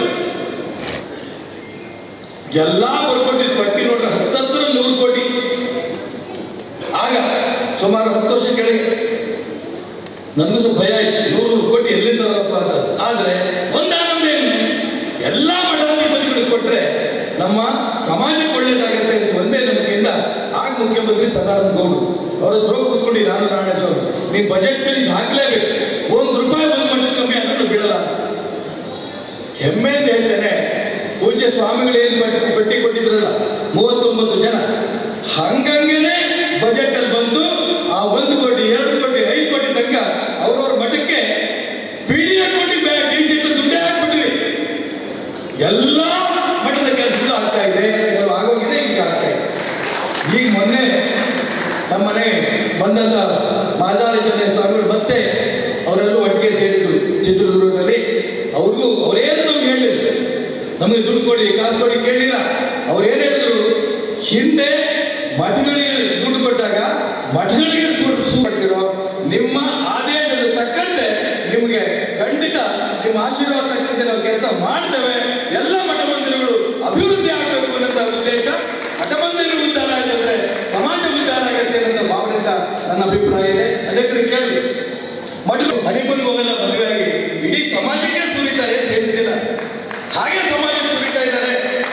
ಎಲ್ಲಾ ಬರ್ಕೊಟ್ಟಿದ್ದು ಪಟ್ಟಿ ನೋಡ್ರೆ ಹತ್ತತ್ರ ನೂರು ಕೋಟಿ ಆಗ ಸುಮಾರು ಹತ್ತು ವರ್ಷ ಕೆಳಗೆ ನನಗೂ ಸ್ವಲ್ಪ ಭಯ ಆಯ್ತು ನೂರು ನೂರು ಕೋಟಿ ಎಲ್ಲಿಂದ ಬರಪ್ಪ ಅಂತ ಆದ್ರೆ ಒಂದಾನಂದ ಏನು ಎಲ್ಲ ಮಠಾಧಿಪತಿಗಳಿಗೆ ಕೊಟ್ರೆ ನಮ್ಮ ಸಮಾಜಕ್ಕೆ ಒಳ್ಳೇದಾಗತ್ತೆ ಅಂತ ಒಂದೇ ನಂಬಿಕೆಯಿಂದ ಆಗ ಮುಖ್ಯಮಂತ್ರಿ ಸದಾನಂದ ಗೌಡರು ಅವ್ರ ಹತ್ರ ಹೋಗಿ ಕೂತ್ಕೊಂಡು ನಾನು ನಾರಾಯಣ ಸ್ವಾಮಿ ನೀನ್ ಬಜೆಟ್ ಮೇಲೆ ಇದು ಹಾಕ್ಲೇಬೇಕು ಒಂದು ರೂಪಾಯಿ ಒಂದು ಮಟ್ಟ ಕಮ್ಮಿ ಆದ್ರೂ ಬಿಡಲ್ಲ ಹೆಮ್ಮೆಯಿಂದ ಹೇಳ್ತೇನೆ ಪೂಜ್ಯ ಸ್ವಾಮಿಗಳು ಏನು ಪಟ್ಟಿ ಪಟ್ಟಿ ಕೊಟ್ಟಿದ್ರಲ್ಲ ಮೂವತ್ತೊಂಬತ್ತು ಜನ ಹಂಗಂಗೆನೆ ಬಜೆಟ್ ಅಲ್ಲಿ ಬಂತು ಆ ಒಂದು ಕೋಟಿ ಎರಡು ಕೋಟಿ ಐದು ಕೋಟಿ ತನಕ ಅವ್ರವ್ರ ಮಠಕ್ಕೆ P D crore D C ದುಡ್ಡೇ ಹಾಕ್ಬಿಟ್ಟಿವಿ ಎಲ್ಲ ಮಠದ ಕೆಲಸಗಳು ಆಗ್ತಾ ಇದೆ ಕೆಲವು ಆಗೋಗಿದೆ ಈಗ ಆಗ್ತಾ ಇದೆ ಈಗ ಮೊನ್ನೆ ನಮ್ಮ ಮನೆ ಬಂದಂತ ಮಾದಾಲೇಶ್ವರ ಸ್ವಾಮಿಗಳು ಮತ್ತೆ ಅವರೆಲ್ಲರೂ ಒಟ್ಟಿಗೆ ಸೇರಿದ್ರು ಚಿತ್ರದುರ್ಗದಲ್ಲಿ ಅವ್ರಿಗೂ ಅವ್ರೇನು ನಮ್ಗೆ ಹೇಳಿದ್ರು ನಮಗೆ ದುಡ್ಡು ಕೊಡಿ ಕಾಸು ಕೊಡಿ ಕೇಳಿಲ್ಲ ಅವ್ರು ಏನ್ ಹೇಳಿದ್ರು ಹಿಂದೆ ಮಠಗಳಿಗೆ ದುಡ್ಡು ಕೊಟ್ಟಾಗ ಮಠಗಳಿಗೆ ಪಟ್ಟಿರೋ ನಿಮ್ಮ ಆದೇಶದ ತಕ್ಕಂತೆ ನಿಮಗೆ ಖಂಡಿತ ನಿಮ್ಮ ಆಶೀರ್ವಾದ ತಕ್ಕಂತೆ ನಾವು ಕೆಲಸ ಮಾಡ್ತೇವೆ ಎಲ್ಲ ಮಠ ಮಂದಿರಗಳು ಅಭಿವೃದ್ಧಿ ಮದುವೆ ಹನಿಮೂನ್ಗೆ ಹೋಗಲ್ಲ ಮದುವೆಯಾಗಿ ಇಡೀ ಸಮಾಜಕ್ಕೆ ಸುರಿತಾರೆ ಅಂತ ಹೇಳಿದ್ದಿಲ್ಲ ಹಾಗೆ ಸಮಾಜ ಸುರಿತಾ ಇದ್ದಾರೆ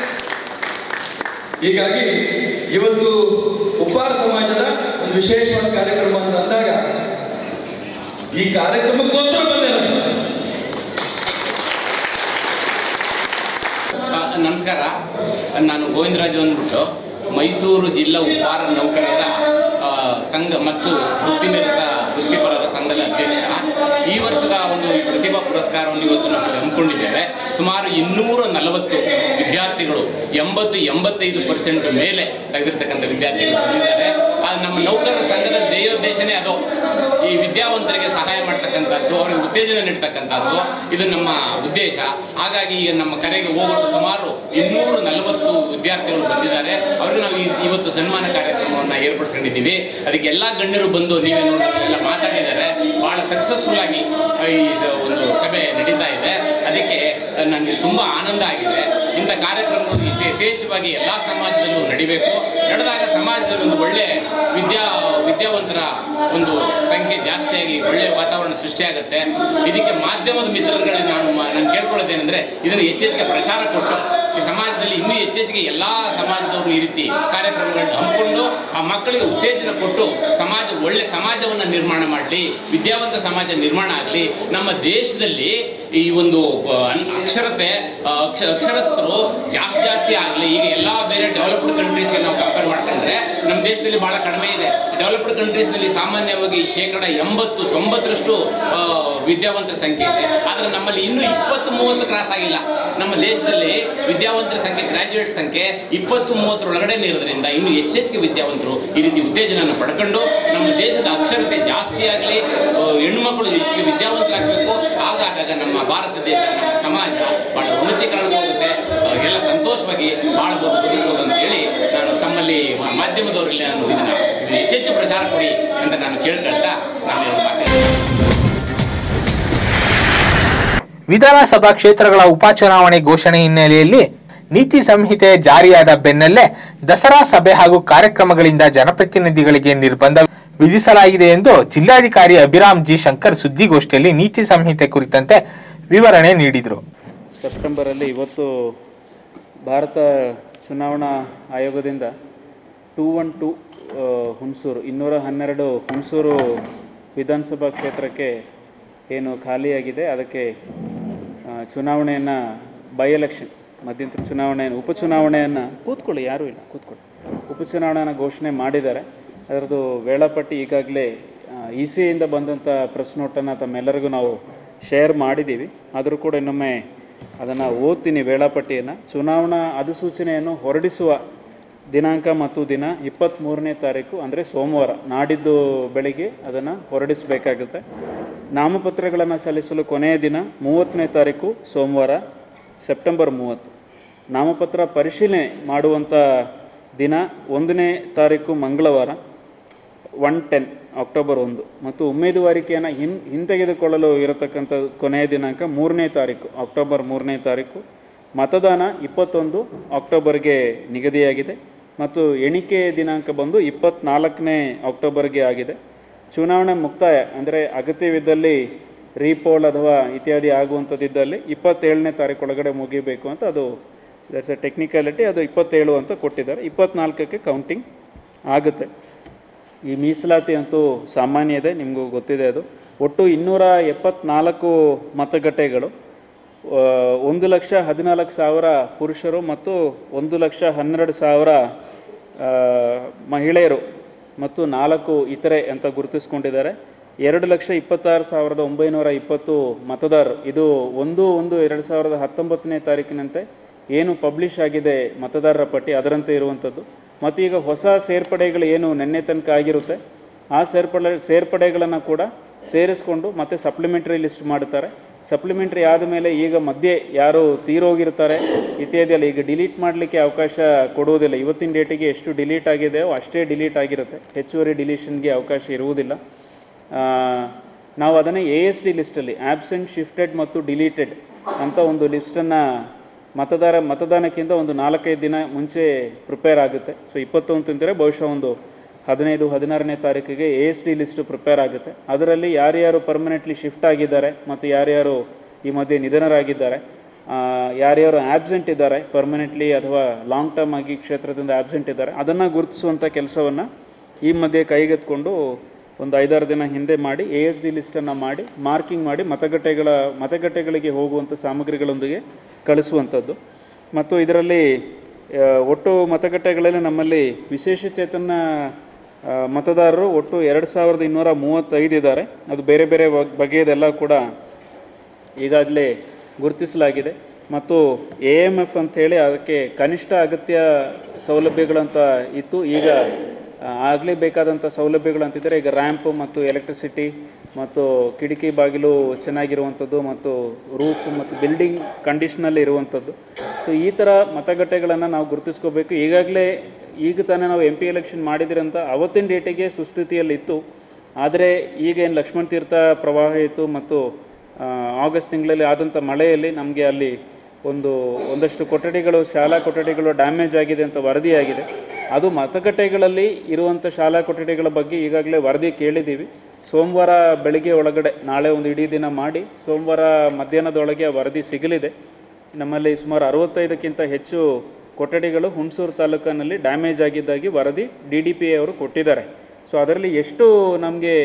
ಹೀಗಾಗಿ ಇವತ್ತು ಉಪ್ಪಾರ ಸಮಾಜದ ಒಂದು ವಿಶೇಷವಾದ ಕಾರ್ಯಕ್ರಮ ಅಂತ ಅಂದಾಗ ಈ ಕಾರ್ಯಕ್ರಮಕ್ಕೋಸ್ಕರ ಬಂದೆ ನಾನು ಆ, ನಮಸ್ಕಾರ ನಾನು ಗೋವಿಂದರಾಜು ಅಂದ್ಬಿಟ್ಟು ಮೈಸೂರು ಜಿಲ್ಲಾ ಉಪ್ಪಾರ ನೌಕರರ ಆ, ಸಂಘ ಮತ್ತು ವೃತ್ತಿನಿರತ ವೃತ್ತಿಪರರ ಸಂಘದ ಅಧ್ಯಕ್ಷ ಈ ವರ್ಷದ ಒಂದು ಈ ಪ್ರತಿಭಾ ಪುರಸ್ಕಾರವನ್ನು ಇವತ್ತು ನಾವು ಹಮ್ಮಿಕೊಂಡಿದ್ದೇವೆ ಸುಮಾರು ಇನ್ನೂರ ನಲವತ್ತು ವಿದ್ಯಾರ್ಥಿಗಳು ಎಂಬತ್ತು ಎಂಬತ್ತೈದು ಪರ್ಸೆಂಟ್ ಮೇಲೆ ತೆಗೆದಿರ್ತಕ್ಕಂಥ ವಿದ್ಯಾರ್ಥಿಗಳು ಬಂದಿದ್ದಾರೆ ಅದು ನಮ್ಮ ನೌಕರರ ಸಂಘದ ಧ್ಯೇಯೋದ್ದೇಶನೇ ಅದು ಈ ವಿದ್ಯಾವಂತರಿಗೆ ಸಹಾಯ ಮಾಡ್ತಕ್ಕಂಥದ್ದು ಅವರಿಗೆ ಉತ್ತೇಜನ ನೀಡ್ತಕ್ಕಂಥದ್ದು ಇದು ನಮ್ಮ ಉದ್ದೇಶ ಹಾಗಾಗಿ ಈಗ ನಮ್ಮ ಕರೆಗೆ ಹೋಗೋದು ಸುಮಾರು ಇನ್ನೂರ ನಲವತ್ತು ವಿದ್ಯಾರ್ಥಿಗಳು ಬಂದಿದ್ದಾರೆ ಅವರಿಗೆ ನಾವು ಈ- ಇವತ್ತು ಸನ್ಮಾನ ಕಾರ್ಯಕ್ರಮವನ್ನು ಏರ್ಪಡಿಸ್ಕೊಂಡಿದ್ದೀವಿ ಅದಕ್ಕೆ ಎಲ್ಲ ಗಣ್ಯರು ಬಂದು ನೀವೇ ನೋಡಿ ಎಲ್ಲ ಮಾತಾಡಿದ್ದಾರೆ ಬಹಳ ಸಕ್ಸಸ್ಫುಲ್ ಆಗಿ ಈ ಸ- ಒಂದು ಸಭೆ ನಡೀತಾ ಇದೆ ಅದಕ್ಕೆ ನನಗೆ ತುಂಬ ಆನಂದ ಆಗಿದೆ ಇಂಥ ಕಾರ್ಯಕ್ರಮಗಳು ಹೆಚ್ಚು ಯಥೇಚ್ಛವಾಗಿ ಎಲ್ಲ ಸಮಾಜದಲ್ಲೂ ನಡಿಬೇಕು ನಡೆದಾಗ ಸಮಾಜದಲ್ಲಿ ಒಂದು ಒಳ್ಳೆ ವಿದ್ಯಾ ವಿದ್ಯಾವಂತರ ಒಂದು ಸಂಖ್ಯೆ ಜಾಸ್ತಿಯಾಗಿ ಒಳ್ಳೆಯ ವಾತಾವರಣ ಸೃಷ್ಟಿಯಾಗುತ್ತೆ ಇದಕ್ಕೆ ಮಾಧ್ಯಮದ ಮಿತ್ರರುಗಳಿಗೆ ನಾನು ಮ- ನಾನು ಕೇಳ್ಕೊಳ್ಳೋದೇನೆಂದ್ರೆ ಇದನ್ನು ಹೆಚ್ಚೆಚ್ಚಿಗೆ ಪ್ರಚಾರ ಕೊಟ್ಟು ಈ ಸಮಾಜದಲ್ಲಿ ಇನ್ನೂ ಹೆಚ್ಚೆಚ್ಚಿಗೆ ಎಲ್ಲ ಸಮಾಜದವರು ಈ ರೀತಿ ಕಾರ್ಯಕ್ರಮಗಳನ್ನ ಹಮ್ಮಿಕೊಂಡು ಆ ಮಕ್ಕಳಿಗೆ ಉತ್ತೇಜನ ಕೊಟ್ಟು ಸಮಾಜ ಒಳ್ಳೆ ಸಮಾಜವನ್ನು ನಿರ್ಮಾಣ ಮಾಡಲಿ ವಿದ್ಯಾವಂತ ಸಮಾಜ ನಿರ್ಮಾಣ ಆಗಲಿ ನಮ್ಮ ದೇಶದಲ್ಲಿ ಈ ಒಂದು ಆ, ಅನ್- ಅಕ್ಷರತೆ ಆ, ಅಕ್ಷ ಅಕ್ಷರಸ್ಥರು ಜಾಸ್ತಿ ಜಾಸ್ತಿ ಆಗಲಿ ಈಗ ಎಲ್ಲ ಬೇರೆ ಡೆವಲಪ್ಡ್ ಕಂಟ್ರೀಸ್ಗೆ ನಾವು ಕಂಪೇರ್ ಮಾಡ್ಕೊಂಡ್ರೆ ನಮ್ಮ ದೇಶದಲ್ಲಿ ಬಹಳ ಕಡಿಮೆ ಇದೆ ಡೆವಲಪ್ಡ್ ಕಂಟ್ರೀಸ್ನಲ್ಲಿ ಸಾಮಾನ್ಯವಾಗಿ ಶೇಕಡ ಎಂಬತ್ತು ತೊಂಬತ್ತರಷ್ಟು ಆ, ವಿದ್ಯಾವಂತರ ಸಂಖ್ಯೆ ಇದೆ ಆದರೆ ನಮ್ಮಲ್ಲಿ ಇನ್ನೂ ಇಪ್ಪತ್ತು ಮೂವತ್ತು ಕ್ರಾಸ್ ಆಗಿಲ್ಲ ನಮ್ಮ ದೇಶದಲ್ಲಿ ವಿದ್ಯಾವಂತರ ಸಂಖ್ಯೆ ಗ್ರಾಜ್ಯುಯೇಟ್ ಸಂಖ್ಯೆ ಇಪ್ಪತ್ತು ಮೂವತ್ತರೊಳಗಡೆ ಇರೋದ್ರಿಂದ ಇನ್ನು ಹೆಚ್ಚೆಚ್ಚಿಗೆ ವಿದ್ಯಾವಂತರು ಈ ರೀತಿ ಉತ್ತೇಜನ ಪಡ್ಕೊಂಡು ನಮ್ಮ ದೇಶದ ಅಕ್ಷರತೆ ಜಾಸ್ತಿ ಆಗಲಿ ಹೆಣ್ಣುಮಕ್ಕಳು ಹೆಚ್ಚಿಗೆ ವಿದ್ಯಾವಂತರಾಗಬೇಕು ಹಾಗಾದಾಗ ನಮ್ಮ ಭಾರತ ದೇಶ ನಮ್ಮ ಸಮಾಜ ಬಹಳ ಉನ್ನತೀಕರಣಕ್ಕೆ ಹೋಗುತ್ತೆ ಆ, ಎಲ್ಲ ಸಂತೋಷವಾಗಿ ಬಾಳ್ಬೋದು ಬದುಕಬಹುದು ಅಂತ ಹೇಳಿ ನಾನು ತಮ್ಮಲ್ಲಿ ಮಾ- ಮಾಧ್ಯಮದವರಲ್ಲಿ ನಾನು ಇದನ್ನ ಇದು ಹೆಚ್ಚೆಚ್ಚು ಪ್ರಚಾರ ಕೊಡಿ ಅಂತ ನಾನು ಕೇಳ್ಕೊಳ್ತಾ ನಾನು ಎರಡು ಮಾತಾಡ್ತೀನಿ ವಿಧಾನಸಭಾ ಕ್ಷೇತ್ರಗಳ ಉಪಚುನಾವಣೆ ಘೋಷಣೆ ಹಿನ್ನೆಲೆಯಲ್ಲಿ ನೀತಿ ಸಂಹಿತೆ ಜಾರಿಯಾದ ಬೆನ್ನಲ್ಲೇ ದಸರಾ ಸಭೆ ಹಾಗೂ ಕಾರ್ಯಕ್ರಮಗಳಿಂದ ಜನಪ್ರತಿನಿಧಿಗಳಿಗೆ ನಿರ್ಬಂಧ ವಿಧಿಸಲಾಗಿದೆ ಎಂದು ಜಿಲ್ಲಾಧಿಕಾರಿ ಅಭಿರಾಮ್ ಜಿ ಶಂಕರ್ ಸುದ್ದಿಗೋಷ್ಠಿಯಲ್ಲಿ ನೀತಿ ಸಂಹಿತೆ ಕುರಿತಂತೆ ವಿವರಣೆ ನೀಡಿದರು ಸೆಪ್ಟೆಂಬರಲ್ಲಿ ಇವತ್ತು ಭಾರತ ಚುನಾವಣಾ ಆಯೋಗದಿಂದ ಟೂ ಒನ್ ಟು ಹುಣಸೂರು ಇನ್ನೂರ ಹನ್ನೆರಡು ಹುಣಸೂರು ವಿಧಾನಸಭಾ ಕ್ಷೇತ್ರಕ್ಕೆ ಏನು ಖಾಲಿಯಾಗಿದೆ ಅದಕ್ಕೆ ಚುನಾವಣೆಯನ್ನು ಬೈ ಎಲೆಕ್ಷನ್ ಮಧ್ಯಂತರ ಚುನಾವಣೆಯನ್ನು ಉಪಚುನಾವಣೆಯನ್ನು ಕೂತ್ಕೊಳ್ಳಿ ಯಾರೂ ಇಲ್ಲ ಕೂತ್ಕೊಳ್ಳಿ ಉಪಚುನಾವಣೆಯನ್ನು ಘೋಷಣೆ ಮಾಡಿದ್ದಾರೆ ಅದರದ್ದು ವೇಳಾಪಟ್ಟಿ ಈಗಾಗಲೇ ಇ ಸಿ ಇಂದ ಬಂದಂಥ ಪ್ರೆಸ್ ನೋಟನ್ನು ತಮ್ಮೆಲ್ಲರಿಗೂ ನಾವು ಶೇರ್ ಮಾಡಿದ್ದೀವಿ ಆದರೂ ಕೂಡ ಇನ್ನೊಮ್ಮೆ ಅದನ್ನು ಓದ್ತೀನಿ ವೇಳಾಪಟ್ಟಿಯನ್ನು ಚುನಾವಣಾ ಅಧಿಸೂಚನೆಯನ್ನು ಹೊರಡಿಸುವ ದಿನಾಂಕ ಮತ್ತು ದಿನ ಇಪ್ಪತ್ತ್ಮೂರನೇ ತಾರೀಕು ಅಂದರೆ ಸೋಮವಾರ ನಾಡಿದ್ದು ಬೆಳಿಗ್ಗೆ ಅದನ್ನು ಹೊರಡಿಸಬೇಕಾಗುತ್ತೆ ನಾಮಪತ್ರಗಳನ್ನು ಸಲ್ಲಿಸಲು ಕೊನೆಯ ದಿನ ಮೂವತ್ತನೇ ತಾರೀಕು ಸೋಮವಾರ ಸೆಪ್ಟೆಂಬರ್ ಮೂವತ್ತು ನಾಮಪತ್ರ ಪರಿಶೀಲನೆ ಮಾಡುವಂಥ ದಿನ ಒಂದನೇ ತಾರೀಕು ಮಂಗಳವಾರ ಒನ್ ಟೆನ್ ಅಕ್ಟೋಬರ್ ಒಂದು ಮತ್ತು ಉಮೇದುವಾರಿಕೆಯನ್ನು ಹಿನ್ ಹಿಂತೆಗೆದುಕೊಳ್ಳಲು ಇರತಕ್ಕಂಥ ಕೊನೆಯ ದಿನಾಂಕ ಮೂರನೇ ತಾರೀಕು ಅಕ್ಟೋಬರ್ ಮೂರನೇ ತಾರೀಕು ಮತದಾನ ಇಪ್ಪತ್ತೊಂದು ಅಕ್ಟೋಬರ್ಗೆ ನಿಗದಿಯಾಗಿದೆ ಮತ್ತು ಎಣಿಕೆ ದಿನಾಂಕ ಬಂದು ಇಪ್ಪತ್ನಾಲ್ಕನೇ ಅಕ್ಟೋಬರ್ಗೆ ಆಗಿದೆ ಚುನಾವಣೆ ಮುಕ್ತಾಯ ಅಂದರೆ ಅಗತ್ಯವಿದ್ದಲ್ಲಿ ರೀಪೋಲ್ ಅಥವಾ ಇತ್ಯಾದಿ ಆಗುವಂಥದ್ದಿದ್ದಲ್ಲಿ ಇಪ್ಪತ್ತೇಳನೇ ತಾರೀಕು ಒಳಗಡೆ ಮುಗಿಬೇಕು ಅಂತ ಅದು ದಟ್ಸ್ ಎ ಟೆಕ್ನಿಕಾಲಿಟಿ ಅದು ಇಪ್ಪತ್ತೇಳು ಅಂತ ಕೊಟ್ಟಿದ್ದಾರೆ ಇಪ್ಪತ್ನಾಲ್ಕಕ್ಕೆ ಕೌಂಟಿಂಗ್ ಆಗುತ್ತೆ ಈ ಮೀಸಲಾತಿ ಅಂತೂ ಸಾಮಾನ್ಯ ಇದೆ ನಿಮಗೂ ಗೊತ್ತಿದೆ ಅದು ಒಟ್ಟು ಇನ್ನೂರ ಎಪ್ಪತ್ನಾಲ್ಕು ಮತಗಟ್ಟೆಗಳು ಆ, ಒಂದು ಲಕ್ಷ ಹದಿನಾಲ್ಕು ಸಾವಿರ ಪುರುಷರು ಮತ್ತು ಒಂದು ಲಕ್ಷ ಹನ್ನೆರಡು ಸಾವಿರ ಆ, ಮಹಿಳೆಯರು ಮತ್ತು ನಾಲ್ಕು ಇತರೆ ಅಂತ ಗುರುತಿಸ್ಕೊಂಡಿದ್ದಾರೆ ಎರಡು ಲಕ್ಷ ಇಪ್ಪತ್ತಾರು ಸಾವಿರದ ಒಂಬೈನೂರ ಇಪ್ಪತ್ತು ಮತದಾರರು ಇದು ಒಂದು ಒಂದು ಎರಡು ಸಾವಿರದ ಹತ್ತೊಂಬತ್ತನೇ ತಾರೀಕಿನಂತೆ ಏನು ಪಬ್ಲಿಷ್ ಆಗಿದೆ ಮತದಾರರ ಪಟ್ಟಿ ಅದರಂತೆ ಇರುವಂಥದ್ದು ಮತ್ತು ಈಗ ಹೊಸ ಸೇರ್ಪಡೆಗಳು ಏನು ನಿನ್ನೆ ತನಕ ಆಗಿರುತ್ತೆ ಆ ಸೇರ್ಪಡೆ ಸೇರ್ಪಡೆಗಳನ್ನು ಕೂಡ ಸೇರಿಸ್ಕೊಂಡು ಮತ್ತೆ ಸಪ್ಲಿಮೆಂಟ್ರಿ ಲಿಸ್ಟ್ ಮಾಡುತ್ತಾರೆ ಸಪ್ಲಿಮೆಂಟ್ರಿ ಆದಮೇಲೆ ಈಗ ಮಧ್ಯೆ ಯಾರು ತೀರೋಗಿರ್ತಾರೆ ಇತ್ಯಾದಿಯಲ್ಲಿ ಈಗ ಡಿಲೀಟ್ ಮಾಡಲಿಕ್ಕೆ ಅವಕಾಶ ಕೊಡುವುದಿಲ್ಲ ಇವತ್ತಿನ ಡೇಟಿಗೆ ಎಷ್ಟು ಡಿಲೀಟ್ ಆಗಿದೆಯೋ ಅಷ್ಟೇ ಡಿಲೀಟ್ ಆಗಿರುತ್ತೆ ಹೆಚ್ಚುವರಿ ಡಿಲೀಷನ್ಗೆ ಅವಕಾಶ ಇರುವುದಿಲ್ಲ ಆ, ನಾವು ಅದನ್ನು ಎ ಎಸ್ ಡಿ ಲಿಸ್ಟಲ್ಲಿ ಆಬ್ಸೆಂಟ್ ಶಿಫ್ಟೆಡ್ ಮತ್ತು ಡಿಲೀಟೆಡ್ ಅಂತ ಒಂದು ಲಿಸ್ಟನ್ನು ಮತದಾರ ಮತದಾನಕ್ಕಿಂತ ಒಂದು ನಾಲ್ಕೈದು ದಿನ ಮುಂಚೆ ಪ್ರಿಪೇರ್ ಆಗುತ್ತೆ ಸೊ ಇಪ್ಪತ್ತೊಂದು ತಿಂದರೆ ಬಹುಶಃ ಒಂದು ಹದಿನೈದು ಹದಿನಾರನೇ ತಾರೀಕಿಗೆ A S D list prepare ಆಗುತ್ತೆ ಅದರಲ್ಲಿ ಯಾರ್ಯಾರು ಪರ್ಮನೆಂಟ್ಲಿ ಶಿಫ್ಟ್ ಆಗಿದ್ದಾರೆ ಮತ್ತು ಯಾರ್ಯಾರು ಈ ಮಧ್ಯೆ ನಿಧನರಾಗಿದ್ದಾರೆ ಆ, ಯಾರ್ಯಾರು ಆಬ್ಸೆಂಟ್ ಇದ್ದಾರೆ ಪರ್ಮನೆಂಟ್ಲಿ ಅಥವಾ ಲಾಂಗ್ ಟರ್ಮ್ ಆಗಿ ಕ್ಷೇತ್ರದಿಂದ ಆಬ್ಸೆಂಟ್ ಇದ್ದಾರೆ ಅದನ್ನು ಗುರುತಿಸುವಂಥ ಕೆಲಸವನ್ನು ಈ ಮಧ್ಯೆ ಕೈಗೆತ್ಕೊಂಡು ಒಂದು ಐದಾರು ದಿನ ಹಿಂದೆ ಮಾಡಿ ಎ ಎಸ್ ಡಿ ಲಿಸ್ಟನ್ನು ಮಾಡಿ ಮಾರ್ಕಿಂಗ್ ಮಾಡಿ ಮತಗಟ್ಟೆಗಳ ಮತಗಟ್ಟೆಗಳಿಗೆ ಹೋಗುವಂಥ ಸಾಮಗ್ರಿಗಳೊಂದಿಗೆ ಕಳಿಸುವಂಥದ್ದು ಮತ್ತು ಇದರಲ್ಲಿ ಆ, ಒಟ್ಟು ಮತಗಟ್ಟೆಗಳಲ್ಲಿ ನಮ್ಮಲ್ಲಿ ವಿಶೇಷ ಚೇತನ ಆ, ಮತದಾರರು ಒಟ್ಟು ಎರಡು ಸಾವಿರದ ಇನ್ನೂರ ಮೂವತ್ತೈದು ಇದ್ದಾರೆ ಅದು ಬೇರೆ ಬೇರೆ ಬಗ್- ಬಗೆಯದೆಲ್ಲ ಕೂಡ ಈಗಾಗಲೇ ಗುರುತಿಸಲಾಗಿದೆ ಮತ್ತು ಎ ಎಮ್ ಎಫ್ ಅಂಥೇಳಿ ಅದಕ್ಕೆ ಕನಿಷ್ಠ ಅಗತ್ಯ ಸೌಲಭ್ಯಗಳಂತ ಇತ್ತು ಈಗ ಆಗಲೇ ಬೇಕಾದಂಥ ಸೌಲಭ್ಯಗಳು ಅಂತಿದ್ದರೆ ಈಗ ರ್ಯಾಂಪ್ ಮತ್ತು ಎಲೆಕ್ಟ್ರಿಸಿಟಿ ಮತ್ತು ಕಿಟಕಿ ಬಾಗಿಲು ಚೆನ್ನಾಗಿರುವಂಥದ್ದು ಮತ್ತು ರೂಫ್ ಮತ್ತು ಬಿಲ್ಡಿಂಗ್ ಕಂಡೀಷನಲ್ಲಿ ಇರುವಂಥದ್ದು ಸೊ ಈ ಥರ ಮತಗಟ್ಟೆಗಳನ್ನು ನಾವು ಗುರುತಿಸ್ಕೋಬೇಕು ಈಗಾಗಲೇ ಈಗ ತಾನೇ ನಾವು ಎಂ ಪಿ ಎಲೆಕ್ಷನ್ ಮಾಡಿದಿರಂತ ಅವತ್ತಿನ ಡೇಟಿಗೆ ಸುಸ್ಥಿತಿಯಲ್ಲಿತ್ತು ಆದರೆ ಈಗ ಏನು ಲಕ್ಷ್ಮಣ್ ತೀರ್ಥ ಪ್ರವಾಹ ಇತ್ತು ಮತ್ತು ಆ, ಆಗಸ್ಟ್ ತಿಂಗಳಲ್ಲಿ ಆದಂಥ ಮಳೆಯಲ್ಲಿ ನಮಗೆ ಅಲ್ಲಿ ಒಂದು ಒಂದಷ್ಟು ಕೊಠಡಿಗಳು ಶಾಲಾ ಕೊಠಡಿಗಳು ಡ್ಯಾಮೇಜ್ ಆಗಿದೆ ಅಂತ ವರದಿಯಾಗಿದೆ ಅದು ಮತಗಟ್ಟೆಗಳಲ್ಲಿ ಇರುವಂಥ ಶಾಲಾ ಕೊಠಡಿಗಳ ಬಗ್ಗೆ ಈಗಾಗಲೇ ವರದಿ ಕೇಳಿದ್ದೀವಿ ಸೋಮವಾರ ಬೆಳಿಗ್ಗೆ ಒಳಗಡೆ ನಾಳೆ ಒಂದು ಇಡೀ ದಿನ ಮಾಡಿ ಸೋಮವಾರ ಮಧ್ಯಾಹ್ನದೊಳಗೆ ಆ ವರದಿ ಸಿಗಲಿದೆ ನಮ್ಮಲ್ಲಿ ಸುಮಾರು ಅರವತ್ತೈದಕ್ಕಿಂತ ಹೆಚ್ಚು ಕೊಠಡಿಗಳು ಹುಣಸೂರು ತಾಲೂಕಿನಲ್ಲಿ ಡ್ಯಾಮೇಜ್ ಆಗಿದ್ದಾಗಿ ವರದಿ ಡಿ ಡಿ ಪಿ ಅವರು ಕೊಟ್ಟಿದ್ದಾರೆ ಸೊ ಅದರಲ್ಲಿ ಎಷ್ಟು ನಮಗೆ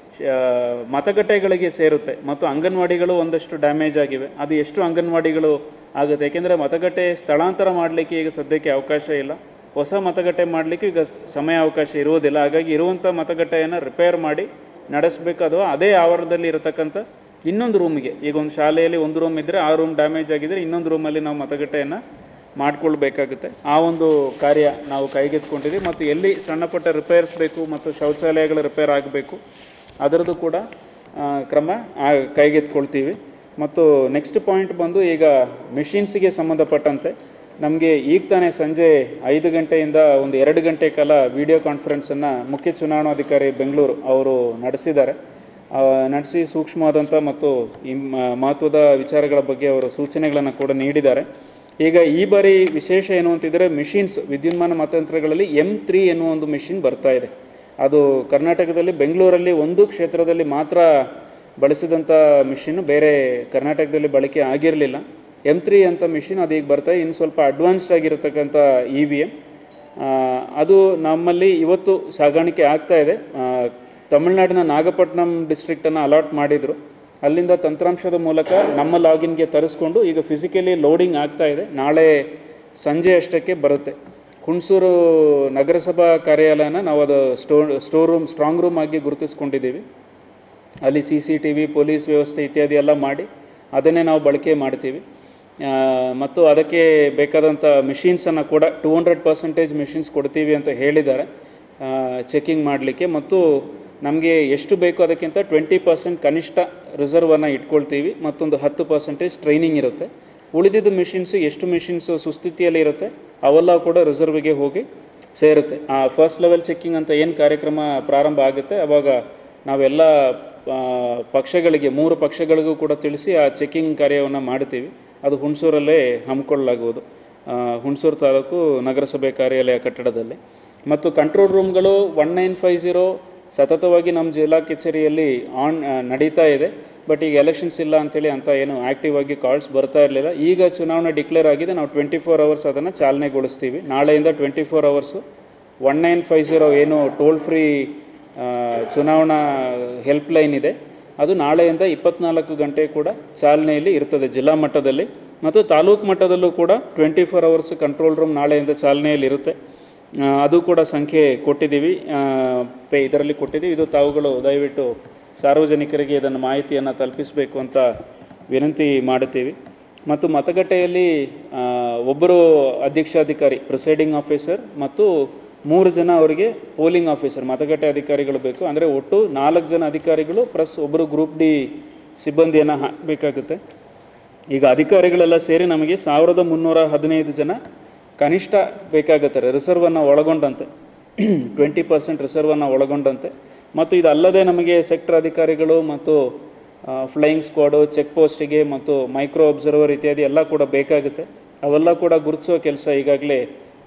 ಮತಗಟ್ಟೆಗಳಿಗೆ ಸೇರುತ್ತೆ ಮತ್ತು ಅಂಗನವಾಡಿಗಳು ಒಂದಷ್ಟು ಡ್ಯಾಮೇಜ್ ಆಗಿವೆ ಅದು ಎಷ್ಟು ಅಂಗನವಾಡಿಗಳು ಆಗುತ್ತೆ ಯಾಕೆಂದರೆ ಮತಗಟ್ಟೆ ಸ್ಥಳಾಂತರ ಮಾಡಲಿಕ್ಕೆ ಈಗ ಸದ್ಯಕ್ಕೆ ಅವಕಾಶ ಇಲ್ಲ ಹೊಸ ಮತಗಟ್ಟೆ ಮಾಡಲಿಕ್ಕೆ ಈಗ ಸಮಯ ಅವಕಾಶ ಇರುವುದಿಲ್ಲ ಹಾಗಾಗಿ ಇರುವಂಥ ಮತಗಟ್ಟೆಯನ್ನು ರಿಪೇರ್ ಮಾಡಿ ನಡೆಸಬೇಕು ಅಥವಾ ಅದೇ ಆವರಣದಲ್ಲಿ ಇರತಕ್ಕಂಥ ಇನ್ನೊಂದು ರೂಮಿಗೆ ಈಗ ಒಂದು ಶಾಲೆಯಲ್ಲಿ ಒಂದು ರೂಮ್ ಇದ್ದರೆ ಆ ರೂಮ್ ಡ್ಯಾಮೇಜ್ ಆಗಿದ್ದರೆ ಇನ್ನೊಂದು ರೂಮಲ್ಲಿ ನಾವು ಮತಗಟ್ಟೆಯನ್ನು ಮಾಡಿಕೊಳ್ಬೇಕಾಗುತ್ತೆ ಆ ಒಂದು ಕಾರ್ಯ ನಾವು ಕೈಗೆತ್ಕೊಂಡಿದ್ದೀವಿ ಮತ್ತು ಎಲ್ಲಿ ಸಣ್ಣ ಪುಟ್ಟ ರಿಪೇರ್ಸ್ ಬೇಕು ಮತ್ತು ಶೌಚಾಲಯಗಳು ರಿಪೇರ್ ಆಗಬೇಕು ಅದರದ್ದು ಕೂಡ ಆ, ಕ್ರಮ ಆ, ಕೈಗೆತ್ಕೊಳ್ತೀವಿ ಮತ್ತು ನೆಕ್ಸ್ಟ್ ಪಾಯಿಂಟ್ ಬಂದು ಈಗ ಮೆಷಿನ್ಸಿಗೆ ಸಂಬಂಧಪಟ್ಟಂತೆ ನಮಗೆ ಈಗ ತಾನೇ ಸಂಜೆ ಐದು ಗಂಟೆಯಿಂದ ಒಂದು ಎರಡು ಗಂಟೆ ಕಾಲ ವಿಡಿಯೋ ಕಾನ್ಫರೆನ್ಸನ್ನು ಮುಖ್ಯ ಚುನಾವಣಾಧಿಕಾರಿ ಬೆಂಗಳೂರು ಅವರು ನಡೆಸಿದ್ದಾರೆ ಆ, ನಡೆಸಿ ಸೂಕ್ಷ್ಮವಾದಂಥ ಮತ್ತು ಈ ಮ- ಮಹತ್ವದ ವಿಚಾರಗಳ ಬಗ್ಗೆ ಅವರು ಸೂಚನೆಗಳನ್ನು ಕೂಡ ನೀಡಿದ್ದಾರೆ ಈಗ ಈ ಬಾರಿ ವಿಶೇಷ ಏನು ಅಂತಿದ್ರೆ ಮಿಷಿನ್ಸ್ ವಿದ್ಯುನ್ಮಾನ ಮತಯಂತ್ರಗಳಲ್ಲಿ ಎಮ್ ತ್ರೀ ಎನ್ನುವ ಒಂದು ಮಿಷಿನ್ ಬರ್ತಾ ಇದೆ ಅದು ಕರ್ನಾಟಕದಲ್ಲಿ ಬೆಂಗಳೂರಲ್ಲಿ ಒಂದು ಕ್ಷೇತ್ರದಲ್ಲಿ ಮಾತ್ರ ಬಳಸಿದಂಥ ಮಿಷಿನ್ ಬೇರೆ ಕರ್ನಾಟಕದಲ್ಲಿ ಬಳಕೆ ಆಗಿರಲಿಲ್ಲ ಎಮ್ ತ್ರೀ ಅಂತ ಮಿಷಿನ್ ಅದು ಈಗ ಬರ್ತಾ ಇನ್ನು ಸ್ವಲ್ಪ ಅಡ್ವಾನ್ಸ್ಡ್ ಆಗಿರತಕ್ಕಂಥ ಇ ವಿ ಎಮ್ ಅದು ನಮ್ಮಲ್ಲಿ ಇವತ್ತು ಸಾಗಾಣಿಕೆ ಆಗ್ತಾ ಇದೆ ಆ, ತಮಿಳುನಾಡಿನ ನಾಗಪಟ್ಟಣಂ ಡಿಸ್ಟ್ರಿಕ್ಟನ್ನು ಅಲಾಟ್ ಮಾಡಿದರು ಅಲ್ಲಿಂದ ತಂತ್ರಾಂಶದ ಮೂಲಕ ನಮ್ಮ ಲಾಗಿನ್ಗೆ ತರಿಸ್ಕೊಂಡು ಈಗ ಫಿಸಿಕಲಿ ಲೋಡಿಂಗ್ ಆಗ್ತಾ ಇದೆ ನಾಳೆ ಸಂಜೆ ಅಷ್ಟಕ್ಕೆ ಬರುತ್ತೆ ಹುಣಸೂರು ನಗರಸಭಾ ಕಾರ್ಯಾಲಯನ ನಾವು ಅದು ಸ್ಟೋ ಸ್ಟೋರ್ ರೂಮ್ ಸ್ಟ್ರಾಂಗ್ ರೂಮ್ ಆಗಿ ಗುರುತಿಸ್ಕೊಂಡಿದ್ದೀವಿ ಅಲ್ಲಿ C C T V police ವ್ಯವಸ್ಥೆ ಇತ್ಯಾದಿ ಎಲ್ಲ ಮಾಡಿ ಅದನ್ನೇ ನಾವು ಬಳಕೆ ಮಾಡ್ತೀವಿ ಆ, ಮತ್ತು ಅದಕ್ಕೆ ಬೇಕಾದಂಥ ಮಿಷಿನ್ಸನ್ನು ಕೂಡ ಟೂ ಹಂಡ್ರೆಡ್ ಪರ್ಸೆಂಟೇಜ್ ಮಿಷಿನ್ಸ್ ಕೊಡ್ತೀವಿ ಅಂತ ಹೇಳಿದ್ದಾರೆ ಚೆಕಿಂಗ್ ಮಾಡಲಿಕ್ಕೆ ಮತ್ತು ನಮಗೆ ಎಷ್ಟು ಬೇಕೋ ಅದಕ್ಕಿಂತ ಟ್ವೆಂಟಿ ಪರ್ಸೆಂಟ್ ಕನಿಷ್ಠ ರಿಸರ್ವನ್ನು ಇಟ್ಕೊಳ್ತೀವಿ ಮತ್ತೊಂದು ಹತ್ತು ಪರ್ಸೆಂಟೇಜ್ ಟ್ರೈನಿಂಗ್ ಇರುತ್ತೆ ಉಳಿದಿದ್ದು ಮಿಷಿನ್ಸು ಎಷ್ಟು ಮಿಷಿನ್ಸು ಸುಸ್ಥಿತಿಯಲ್ಲಿ ಇರುತ್ತೆ ಅವೆಲ್ಲ ಕೂಡ ರಿಸರ್ವಿಗೆ ಹೋಗಿ ಸೇರುತ್ತೆ ಆ ಫಸ್ಟ್ ಲೆವೆಲ್ ಚೆಕ್ಕಿಂಗ್ ಅಂತ ಏನು ಕಾರ್ಯಕ್ರಮ ಪ್ರಾರಂಭ ಆಗುತ್ತೆ ಅವಾಗ ನಾವೆಲ್ಲ ಆ, ಪಕ್ಷಗಳಿಗೆ ಮೂರು ಪಕ್ಷಗಳಿಗೂ ಕೂಡ ತಿಳಿಸಿ ಆ ಚೆಕ್ಕಿಂಗ್ ಕಾರ್ಯವನ್ನು ಮಾಡ್ತೀವಿ ಅದು ಹುಣಸೂರಲ್ಲೇ ಹಮ್ಮಿಕೊಳ್ಳಲಾಗುವುದು ಆ, ಹುಣಸೂರು ತಾಲೂಕು ನಗರಸಭೆ ಕಾರ್ಯಾಲಯ ಕಟ್ಟಡದಲ್ಲಿ ಮತ್ತು ಕಂಟ್ರೋಲ್ ರೂಮ್ಗಳು ಒನ್ ನೈನ್ ಫೈವ್ ಜೀರೋ ಸತತವಾಗಿ ನಮ್ಮ ಜಿಲ್ಲಾ ಕಚೇರಿಯಲ್ಲಿ ಆನ್ ಆ, ನಡೀತಾ ಇದೆ ಬಟ್ ಈಗ ಎಲೆಕ್ಷನ್ಸ್ ಇಲ್ಲ ಅಂತೇಳಿ ಅಂತ ಏನು ಆ್ಯಕ್ಟಿವ್ ಆಗಿ ಕಾಲ್ಸ್ ಬರ್ತಾ ಇರಲಿಲ್ಲ ಈಗ ಚುನಾವಣೆ ಡಿಕ್ಲೇರ್ ಆಗಿದೆ ನಾವು ಟ್ವೆಂಟಿ ಫೋರ್ ಅವರ್ಸ್ ಅದನ್ನು ಚಾಲನೆಗೊಳಿಸ್ತೀವಿ ನಾಳೆಯಿಂದ twenty four hours one nine five zero ಏನು ಟೋಲ್ ಫ್ರೀ ಚುನಾವಣಾ ಹೆಲ್ಪ್ ಲೈನ್ ಇದೆ ಅದು ನಾಳೆಯಿಂದ ಇಪ್ಪತ್ನಾಲ್ಕು ಗಂಟೆ ಕೂಡ ಚಾಲನೆಯಲ್ಲಿ ಇರ್ತದೆ ಜಿಲ್ಲಾ ಮಟ್ಟದಲ್ಲಿ ಮತ್ತು ತಾಲೂಕು ಮಟ್ಟದಲ್ಲೂ ಕೂಡ twenty four hours control room ನಾಳೆಯಿಂದ ಚಾಲನೆಯಲ್ಲಿ ಇರುತ್ತೆ ಆ, ಅದು ಕೂಡ ಸಂಖ್ಯೆ ಕೊಟ್ಟಿದ್ದೀವಿ ಆ, ಪೇ ಇದರಲ್ಲಿ ಕೊಟ್ಟಿದ್ದೀವಿ ಇದು ತಾವುಗಳು ದಯವಿಟ್ಟು ಸಾರ್ವಜನಿಕರಿಗೆ ಇದನ್ನು ಮಾಹಿತಿಯನ್ನು ತಲುಪಿಸಬೇಕು ಅಂತ ವಿನಂತಿ ಮಾಡುತ್ತೀವಿ ಮತ್ತು ಮತಗಟ್ಟೆಯಲ್ಲಿ ಆ, ಒಬ್ಬರು ಅಧ್ಯಕ್ಷಾಧಿಕಾರಿ ಪ್ರಿಸೈಡಿಂಗ್ ಆಫೀಸರ್ ಮತ್ತು ಮೂರು ಜನ ಅವರಿಗೆ ಪೋಲಿಂಗ್ ಆಫೀಸರ್ ಮತಗಟ್ಟೆ ಅಧಿಕಾರಿಗಳು ಬೇಕು ಅಂದರೆ ಒಟ್ಟು ನಾಲ್ಕು ಜನ ಅಧಿಕಾರಿಗಳು ಪ್ಲಸ್ ಒಬ್ಬರು ಗ್ರೂಪ್ ಡಿ ಸಿಬ್ಬಂದಿಯನ್ನು ಹಾಕಬೇಕಾಗುತ್ತೆ ಈಗ ಅಧಿಕಾರಿಗಳೆಲ್ಲ ಸೇರಿ ನಮಗೆ ಸಾವಿರದ ಮುನ್ನೂರ ಹದಿನೈದು ಜನ ಕನಿಷ್ಠ ಬೇಕಾಗುತ್ತೆ ರಿಸರ್ವನ್ನು ಒಳಗೊಂಡಂತೆ ಟ್ವೆಂಟಿ ಪರ್ಸೆಂಟ್ ರಿಸರ್ವನ್ನು ಒಳಗೊಂಡಂತೆ ಮತ್ತು ಇದಲ್ಲದೆ ನಮಗೆ ಸೆಕ್ಟರ್ ಅಧಿಕಾರಿಗಳು ಮತ್ತು ಫ್ಲೈಯಿಂಗ್ ಸ್ಕ್ವಾಡು ಚೆಕ್ ಪೋಸ್ಟಿಗೆ ಮತ್ತು ಮೈಕ್ರೋ ಅಬ್ಸರ್ವರ್ ಇತ್ಯಾದಿ ಎಲ್ಲ ಕೂಡ ಬೇಕಾಗುತ್ತೆ ಅವೆಲ್ಲ ಕೂಡ ಗುರುತಿಸೋ ಕೆಲಸ ಈಗಾಗಲೇ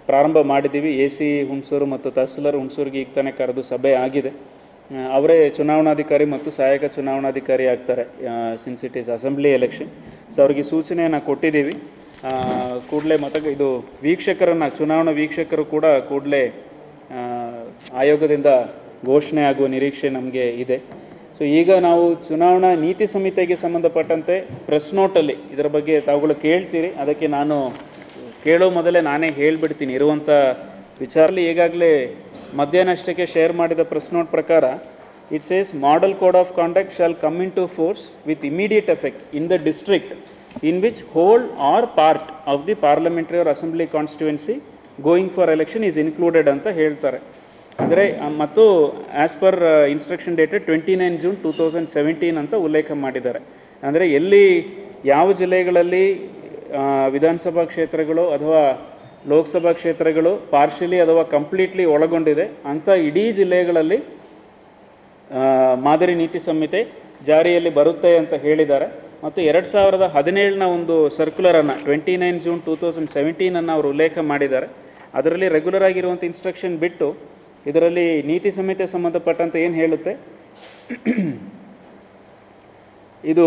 ಪ್ರಾರಂಭ ಮಾಡಿದ್ದೀವಿ ಎ ಸಿ ಹುಣಸೂರು ಮತ್ತು ತಹಸೀಲ್ದಾರ್ ಹುಣಸೂರಿಗೆ ಈಗ ತಾನೇ ಕರೆದು ಸಭೆ ಆಗಿದೆ ಆ, ಅವರೇ ಚುನಾವಣಾಧಿಕಾರಿ ಮತ್ತು ಸಹಾಯಕ ಚುನಾವಣಾಧಿಕಾರಿ ಆಗ್ತಾರೆ since it is assembly election so ಅವ್ರಿಗೆ ಸೂಚನೆಯನ್ನು ಕೊಟ್ಟಿದ್ದೀವಿ ಕೂಡಲೇ ಮತ ಇದು ವೀಕ್ಷಕರನ್ನು ಚುನಾವಣಾ ವೀಕ್ಷಕರು ಕೂಡ ಕೂಡಲೇ ಆಯೋಗದಿಂದ ಘೋಷಣೆ ಆಗುವ ನಿರೀಕ್ಷೆ ನಮಗೆ ಇದೆ ಸೊ ಈಗ ನಾವು ಚುನಾವಣಾ ನೀತಿ ಸಂಹಿತೆಗೆ ಸಂಬಂಧಪಟ್ಟಂತೆ ಪ್ರೆಸ್ ನೋಟಲ್ಲಿ ಇದರ ಬಗ್ಗೆ ತಾವುಗಳು ಕೇಳ್ತೀರಿ ಅದಕ್ಕೆ ನಾನು ಕೇಳೋ ಮೊದಲೇ ನಾನೇ ಹೇಳಿಬಿಡ್ತೀನಿ ಇರುವಂಥ ವಿಚಾರಲ್ಲಿ ಈಗಾಗಲೇ ಮಧ್ಯಾಹ್ನ ಅಷ್ಟಕ್ಕೆ ಶೇರ್ ಮಾಡಿದ ಪ್ರೆಸ್ ನೋಟ್ ಪ್ರಕಾರ it says model code of conduct shall come into force with immediate effect in the district in which whole or part of the parliamentary or assembly constituency going for election is included ಅಂತ ಹೇಳ್ತಾರೆ ಅಂದರೆ ಮತ್ತು as per instruction dated twenty nine June two thousand seventeen ಅಂತ ಉಲ್ಲೇಖ ಮಾಡಿದ್ದಾರೆ ಅಂದರೆ ಎಲ್ಲಿ ಯಾವ ಜಿಲ್ಲೆಗಳಲ್ಲಿ ಆ, ವಿಧಾನಸಭಾ ಕ್ಷೇತ್ರಗಳು ಅಥವಾ ಲೋಕಸಭಾ ಕ್ಷೇತ್ರಗಳು ಪಾರ್ಷಲಿ ಅಥವಾ ಕಂಪ್ಲೀಟ್ಲಿ ಒಳಗೊಂಡಿದೆ ಅಂಥ ಇಡೀ ಜಿಲ್ಲೆಗಳಲ್ಲಿ ಆ, ಮಾದರಿ ನೀತಿ ಸಂಹಿತೆ ಜಾರಿಯಲ್ಲಿ ಬರುತ್ತೆ ಅಂತ ಹೇಳಿದ್ದಾರೆ ಮತ್ತು ಎರಡು ಸಾವಿರದ ಹದಿನೇಳನ ಒಂದು ಸರ್ಕ್ಯುಲರನ್ನು twenty nine June two thousand ಸೆವೆಂಟೀನನ್ನು ಅವರು ಉಲ್ಲೇಖ ಮಾಡಿದ್ದಾರೆ ಅದರಲ್ಲಿ ರೆಗ್ಯುಲರ್ ಆಗಿರುವಂಥ ಇನ್ಸ್ಟ್ರಕ್ಷನ್ ಬಿಟ್ಟು ಇದರಲ್ಲಿ ನೀತಿ ಸಂಹಿತೆ ಸಂಬಂಧಪಟ್ಟಂತೆ ಏನು ಹೇಳುತ್ತೆ ಇದು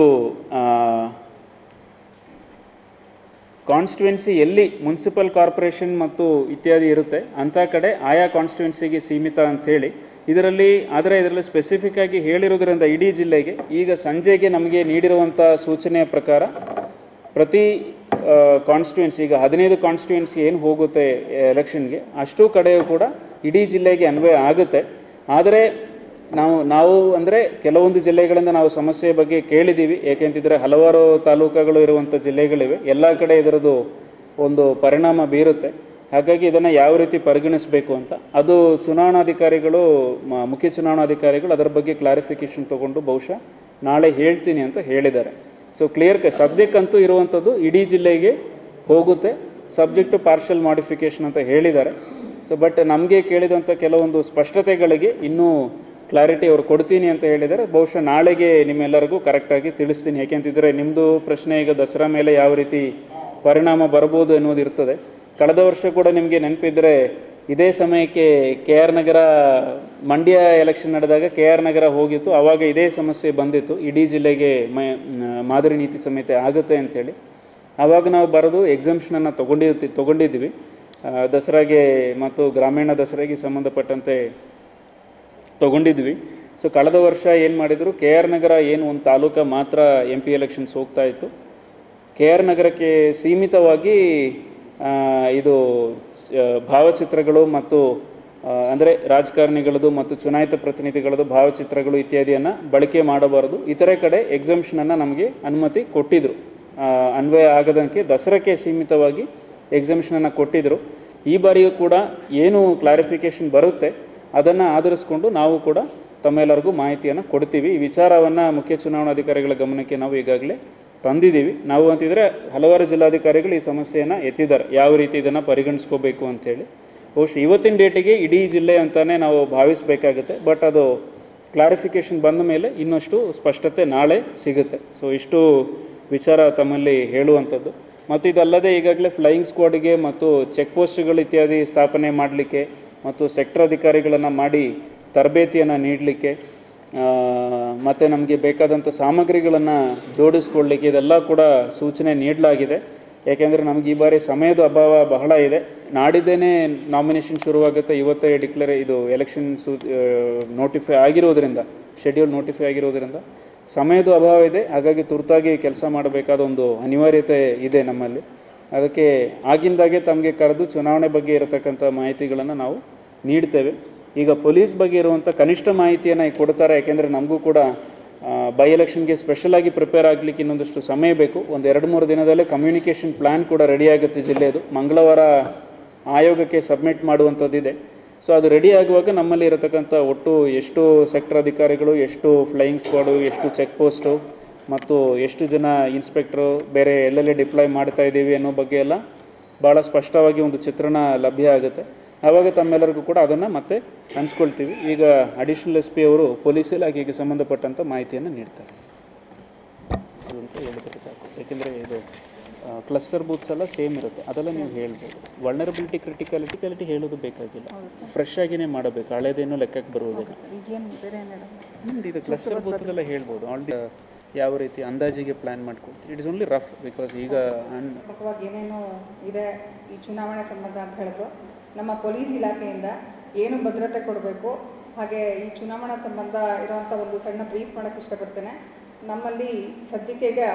ಕಾನ್ಸ್ಟಿಟ್ಯುವೆನ್ಸಿ ಎಲ್ಲಿ ಮುನ್ಸಿಪಲ್ ಕಾರ್ಪೊರೇಷನ್ ಮತ್ತು ಇತ್ಯಾದಿ ಇರುತ್ತೆ ಅಂಥ ಕಡೆ ಆಯಾ ಕಾನ್ಸ್ಟಿಟ್ಯುವೆನ್ಸಿಗೆ ಸೀಮಿತ ಅಂಥೇಳಿ ಇದರಲ್ಲಿ ಆದರೆ ಇದರಲ್ಲಿ ಸ್ಪೆಸಿಫಿಕ್ ಆಗಿ ಹೇಳಿರೋದ್ರಿಂದ ಇಡೀ ಜಿಲ್ಲೆಗೆ ಈಗ ಸಂಜೆಗೆ ನಮಗೆ ನೀಡಿರುವಂಥ ಸೂಚನೆಯ ಪ್ರಕಾರ ಪ್ರತಿ ಕಾನ್ಸ್ಟಿಟ್ಯುವೆನ್ಸಿ ಈಗ ಹದಿನೈದು ಕಾನ್ಸ್ಟಿಟ್ಯುವೆನ್ಸಿ ಏನು ಹೋಗುತ್ತೆ ಎಲೆಕ್ಷನ್ಗೆ ಅಷ್ಟು ಕಡೆಯೂ ಕೂಡ ಇಡೀ ಜಿಲ್ಲೆಗೆ ಅನ್ವಯ ಆಗುತ್ತೆ ಆದರೆ ನಾವು ನಾವು ಅಂದರೆ ಕೆಲವೊಂದು ಜಿಲ್ಲೆಗಳಿಂದ ನಾವು ಸಮಸ್ಯೆ ಬಗ್ಗೆ ಕೇಳಿದ್ದೀವಿ ಏಕೆಂತಿದ್ರೆ ಹಲವಾರು ತಾಲೂಕುಗಳು ಇರುವಂಥ ಜಿಲ್ಲೆಗಳಿವೆ ಎಲ್ಲ ಕಡೆ ಇದರದ್ದು ಒಂದು ಪರಿಣಾಮ ಬೀರುತ್ತೆ ಹಾಗಾಗಿ ಇದನ್ನು ಯಾವ ರೀತಿ ಪರಿಗಣಿಸಬೇಕು ಅಂತ ಅದು ಚುನಾವಣಾಧಿಕಾರಿಗಳು ಮ- ಮುಖ್ಯ ಚುನಾವಣಾಧಿಕಾರಿಗಳು ಅದರ ಬಗ್ಗೆ ಕ್ಲಾರಿಫಿಕೇಶನ್ ತೊಗೊಂಡು ಬಹುಶಃ ನಾಳೆ ಹೇಳ್ತೀನಿ ಅಂತ ಹೇಳಿದ್ದಾರೆ ಸೊ ಕ್ಲಿಯರ್ ಕ ಸದ್ಯಕ್ಕಂತೂ ಇರುವಂಥದ್ದು ಇಡೀ ಜಿಲ್ಲೆಗೆ ಹೋಗುತ್ತೆ ಸಬ್ಜೆಕ್ಟ್ ಟು ಪಾರ್ಷಲ್ ಮಾಡಿಫಿಕೇಶನ್ ಅಂತ ಹೇಳಿದ್ದಾರೆ ಸೊ ಬಟ್ ನಮಗೆ ಕೇಳಿದಂಥ ಕೆಲವೊಂದು ಸ್ಪಷ್ಟತೆಗಳಿಗೆ ಇನ್ನೂ ಕ್ಲಾರಿಟಿ ಅವ್ರು ಕೊಡ್ತೀನಿ ಅಂತ ಹೇಳಿದ್ದಾರೆ ಬಹುಶಃ ನಾಳೆಗೆ ನಿಮ್ಮೆಲ್ಲರಿಗೂ ಕರೆಕ್ಟಾಗಿ ತಿಳಿಸ್ತೀನಿ ಯಾಕೆಂತಿದ್ರೆ ನಿಮ್ಮದು ಪ್ರಶ್ನೆ ಈಗ ದಸರಾ ಮೇಲೆ ಯಾವ ರೀತಿ ಪರಿಣಾಮ ಬರ್ಬೋದು ಎನ್ನುವುದು ಇರ್ತದೆ ಕಳೆದ ವರ್ಷ ಕೂಡ ನಿಮಗೆ ನೆನಪಿದ್ರೆ ಇದೇ ಸಮಯಕ್ಕೆ K R Nagar Mandya election ನಡೆದಾಗ ಕೆ ಆರ್ ನಗರ ಹೋಗಿತ್ತು ಆವಾಗ ಇದೇ ಸಮಸ್ಯೆ ಬಂದಿತ್ತು ಇಡೀ ಜಿಲ್ಲೆಗೆ ಮ ಮಾದರಿ ನೀತಿ ಸಂಹಿತೆ ಆಗುತ್ತೆ ಅಂತೇಳಿ ಆವಾಗ ನಾವು ಬರೆದು ಎಕ್ಸಾಮ್ಷನನ್ನು ತೊಗೊಂಡಿರ್ತಿ ತೊಗೊಂಡಿದ್ವಿ ಆ, ದಸರಾಗೆ ಮತ್ತು ಗ್ರಾಮೀಣ ದಸರಾಗೆ ಸಂಬಂಧಪಟ್ಟಂತೆ ತೊಗೊಂಡಿದ್ವಿ ಸೊ ಕಳೆದ ವರ್ಷ ಏನು ಮಾಡಿದರು ಕೆ ಆರ್ ನಗರ ಏನು ಒಂದು ತಾಲೂಕ ಮಾತ್ರ ಎಂ ಪಿ ಎಲೆಕ್ಷನ್ಸ್ ಹೋಗ್ತಾ ಇತ್ತು ಕೆ ಆರ್ ನಗರಕ್ಕೆ ಸೀಮಿತವಾಗಿ ಆ, ಇದು ಸ- ಭಾವಚಿತ್ರಗಳು ಮತ್ತು ಅಂದರೆ ರಾಜಕಾರಣಿಗಳದು ಮತ್ತು ಚುನಾಯಿತ ಪ್ರತಿನಿಧಿಗಳದು ಭಾವಚಿತ್ರಗಳು ಇತ್ಯಾದಿಯನ್ನು ಬಳಕೆ ಮಾಡಬಾರದು ಇತರೆ ಕಡೆ ಎಕ್ಸಮ್ಷನನ್ನು ನಮಗೆ ಅನುಮತಿ ಕೊಟ್ಟಿದ್ದರು ಆ, ಅನ್ವಯ ಆಗದಂತೆ ದಸರಾಕ್ಕೆ ಸೀಮಿತವಾಗಿ ಎಕ್ಸಮ್ಷನನ್ನು ಕೊಟ್ಟಿದ್ದರು ಈ ಬಾರಿಯೂ ಕೂಡ ಏನು ಕ್ಲಾರಿಫಿಕೇಷನ್ ಬರುತ್ತೆ ಅದನ್ನು ಆಧರಿಸ್ಕೊಂಡು ನಾವು ಕೂಡ ತಮ್ಮೆಲ್ಲರಿಗೂ ಮಾಹಿತಿಯನ್ನು ಕೊಡ್ತೀವಿ ಈ ವಿಚಾರವನ್ನು ಮುಖ್ಯ ಚುನಾವಣಾಧಿಕಾರಿಗಳ ಗಮನಕ್ಕೆ ನಾವು ಈಗಾಗಲೇ ತಂದಿದ್ದೀವಿ ನಾವು ಅಂತಿದ್ರೆ ಹಲವಾರು ಜಿಲ್ಲಾಧಿಕಾರಿಗಳು ಈ ಸಮಸ್ಯೆಯನ್ನು ಎತ್ತಿದ್ದಾರೆ ಯಾವ ರೀತಿ ಇದನ್ನು ಪರಿಗಣಿಸ್ಕೋಬೇಕು ಅಂತೇಳಿ ಬಹುಶಃ ಇವತ್ತಿನ ಡೇಟಿಗೆ ಇಡೀ ಜಿಲ್ಲೆ ಅಂತಲೇ ನಾವು ಭಾವಿಸಬೇಕಾಗುತ್ತೆ ಬಟ್ ಅದು ಕ್ಲಾರಿಫಿಕೇಷನ್ ಬಂದ ಮೇಲೆ ಇನ್ನಷ್ಟು ಸ್ಪಷ್ಟತೆ ನಾಳೆ ಸಿಗುತ್ತೆ ಸೊ ಇಷ್ಟು ವಿಚಾರ ತಮ್ಮಲ್ಲಿ ಹೇಳುವಂಥದ್ದು ಮತ್ತು ಇದಲ್ಲದೆ ಈಗಾಗಲೇ ಫ್ಲೈಯಿಂಗ್ ಸ್ಕ್ವಾಡ್ಗೆ ಮತ್ತು ಚೆಕ್ ಪೋಸ್ಟ್ಗಳು ಇತ್ಯಾದಿ ಸ್ಥಾಪನೆ ಮಾಡಲಿಕ್ಕೆ ಮತ್ತು ಸೆಕ್ಟರ್ ಅಧಿಕಾರಿಗಳನ್ನು ಮಾಡಿ ತರಬೇತಿಯನ್ನು ನೀಡಲಿಕ್ಕೆ ಮತ್ತು ನಮಗೆ ಬೇಕಾದಂಥ ಸಾಮಗ್ರಿಗಳನ್ನು ಜೋಡಿಸ್ಕೊಳ್ಳಿಕ್ಕೆ ಇದೆಲ್ಲ ಕೂಡ ಸೂಚನೆ ನೀಡಲಾಗಿದೆ ಯಾಕೆಂದರೆ ನಮಗೆ ಈ ಬಾರಿ ಸಮಯದ ಅಭಾವ ಬಹಳ ಇದೆ ನಾಡಿದ್ದೇನೆ ನಾಮಿನೇಷನ್ ಶುರುವಾಗುತ್ತೆ ಇವತ್ತೇ ಡಿಕ್ಲೇರ್ ಇದು ಎಲೆಕ್ಷನ್ ಸೂ ನೋಟಿಫೈ ಆಗಿರೋದ್ರಿಂದ ಶೆಡ್ಯೂಲ್ ನೋಟಿಫೈ ಆಗಿರೋದ್ರಿಂದ ಸಮಯದ ಅಭಾವ ಇದೆ ಹಾಗಾಗಿ ತುರ್ತಾಗಿ ಕೆಲಸ ಮಾಡಬೇಕಾದ ಒಂದು ಅನಿವಾರ್ಯತೆ ಇದೆ ನಮ್ಮಲ್ಲಿ ಅದಕ್ಕೆ ಆಗಿಂದಾಗೆ ತಮಗೆ ಕರೆದು ಚುನಾವಣೆ ಬಗ್ಗೆ ಇರತಕ್ಕಂಥ ಮಾಹಿತಿಗಳನ್ನು ನಾವು ನೀಡ್ತೇವೆ ಈಗ ಪೊಲೀಸ್ ಬಗ್ಗೆ ಇರುವಂಥ ಕನಿಷ್ಠ ಮಾಹಿತಿಯನ್ನು ಈಗ ಕೊಡ್ತಾರೆ ಯಾಕೆಂದರೆ ನಮಗೂ ಕೂಡ ಬೈ ಎಲೆಕ್ಷನ್ಗೆ ಸ್ಪೆಷಲಾಗಿ ಪ್ರಿಪೇರ್ ಆಗಲಿಕ್ಕೆ ಇನ್ನೊಂದಷ್ಟು ಸಮಯ ಬೇಕು ಒಂದು ಎರಡು ಮೂರು ದಿನದಲ್ಲೇ ಕಮ್ಯುನಿಕೇಷನ್ ಪ್ಲ್ಯಾನ್ ಕೂಡ ರೆಡಿ ಆಗುತ್ತೆ ಜಿಲ್ಲೆಯದು ಮಂಗಳವಾರ ಆಯೋಗಕ್ಕೆ ಸಬ್ಮಿಟ್ ಮಾಡುವಂಥದ್ದಿದೆ ಸೊ ಅದು ರೆಡಿ ಆಗುವಾಗ ನಮ್ಮಲ್ಲಿ ಇರತಕ್ಕಂಥ ಒಟ್ಟು ಎಷ್ಟು ಸೆಕ್ಟರ್ ಅಧಿಕಾರಿಗಳು ಎಷ್ಟು ಫ್ಲೈಯಿಂಗ್ ಸ್ಕ್ವಾಡು ಎಷ್ಟು ಚೆಕ್ ಪೋಸ್ಟು ಮತ್ತು ಎಷ್ಟು ಜನ ಇನ್ಸ್ಪೆಕ್ಟ್ರು ಬೇರೆ ಎಲ್ಲೆಲ್ಲಿ ಡಿಪ್ಲಾಯ್ ಮಾಡ್ತಾ ಇದ್ದೀವಿ ಅನ್ನೋ ಬಗ್ಗೆ ಎಲ್ಲ ಭಾಳ ಸ್ಪಷ್ಟವಾಗಿ ಒಂದು ಚಿತ್ರಣ ಲಭ್ಯ ಆಗುತ್ತೆ ಆವಾಗ ತಮ್ಮೆಲ್ಲರಿಗೂ ಕೂಡ ಅದನ್ನು ಮತ್ತೆ ಹಂಚ್ಕೊಳ್ತೀವಿ ಈಗ ಅಡಿಷನಲ್ ಎಸ್ ಪಿ ಅವರು ಪೊಲೀಸ್ ಇಲಾಖೆಗೆ ಸಂಬಂಧಪಟ್ಟಂಥ ಮಾಹಿತಿಯನ್ನು ನೀಡ್ತಾರೆ ಮಾಡ್ಬೋದು ಅಂತ ಹೇಳಿದ್ರೆ ಸಾಕು ಯಾಕೆಂದರೆ ಇದು ಕ್ಲಸ್ಟರ್ ಬೂತ್ಸ್ ಎಲ್ಲ ಸೇಮ್ ಇರುತ್ತೆ ಅದೆಲ್ಲ ನೀವು ಹೇಳ್ಬೋದು ವಲ್ನರಬಿಲಿಟಿ ಕ್ರಿಟಿಕಾಲಿಟಿ ಕ್ವಾಲಿಟಿ ಹೇಳೋದು ಬೇಕಾಗಿಲ್ಲ ಫ್ರೆಶ್ ಆಗಿನೇ ಮಾಡಬೇಕು ಹಳೇದೇನೂ ಲೆಕ್ಕಕ್ಕೆ ಬರುವುದಿಲ್ಲ ಈಗೇನು ಬೇರೆ ಏನಿಲ್ಲ ನಿಮ್ದು ಇದು ಕ್ಲಸ್ಟರ್ ಬೂತ್ದೆಲ್ಲ ಹೇಳ್ಬೋದು ಆಲ್ರೆಡಿ ಯಾವ ರೀತಿ ಅಂದಾಜಿಗೆ ಪ್ಲ್ಯಾನ್ ಮಾಡ್ಕೊಳ್ತೀವಿ it is only rough because ಈಗ ಅನ್ ವ್ಯಾಪಕವಾಗಿ ಏನೇನು ಇದೆ ಈ ಚುನಾವಣೆ ಸಂಬಂಧ ಅಂತ ಹೇಳಿದ್ರು ನಮ್ಮ ಪೊಲೀಸ್ ಇಲಾಖೆಯಿಂದ ಏನು ಭದ್ರತೆ ಕೊಡಬೇಕು ಹಾಗೆ ಈ ಚುನಾವಣಾ ಸಂಬಂಧ ಇರುವಂಥ ಒಂದು ಸಣ್ಣ ಬ್ರೀಫ್ ಮಾಡೋಕ್ಕೆ ಇಷ್ಟಪಡ್ತೇನೆ ನಮ್ಮಲ್ಲಿ ಸದ್ಯಕ್ಕೆ ಈಗ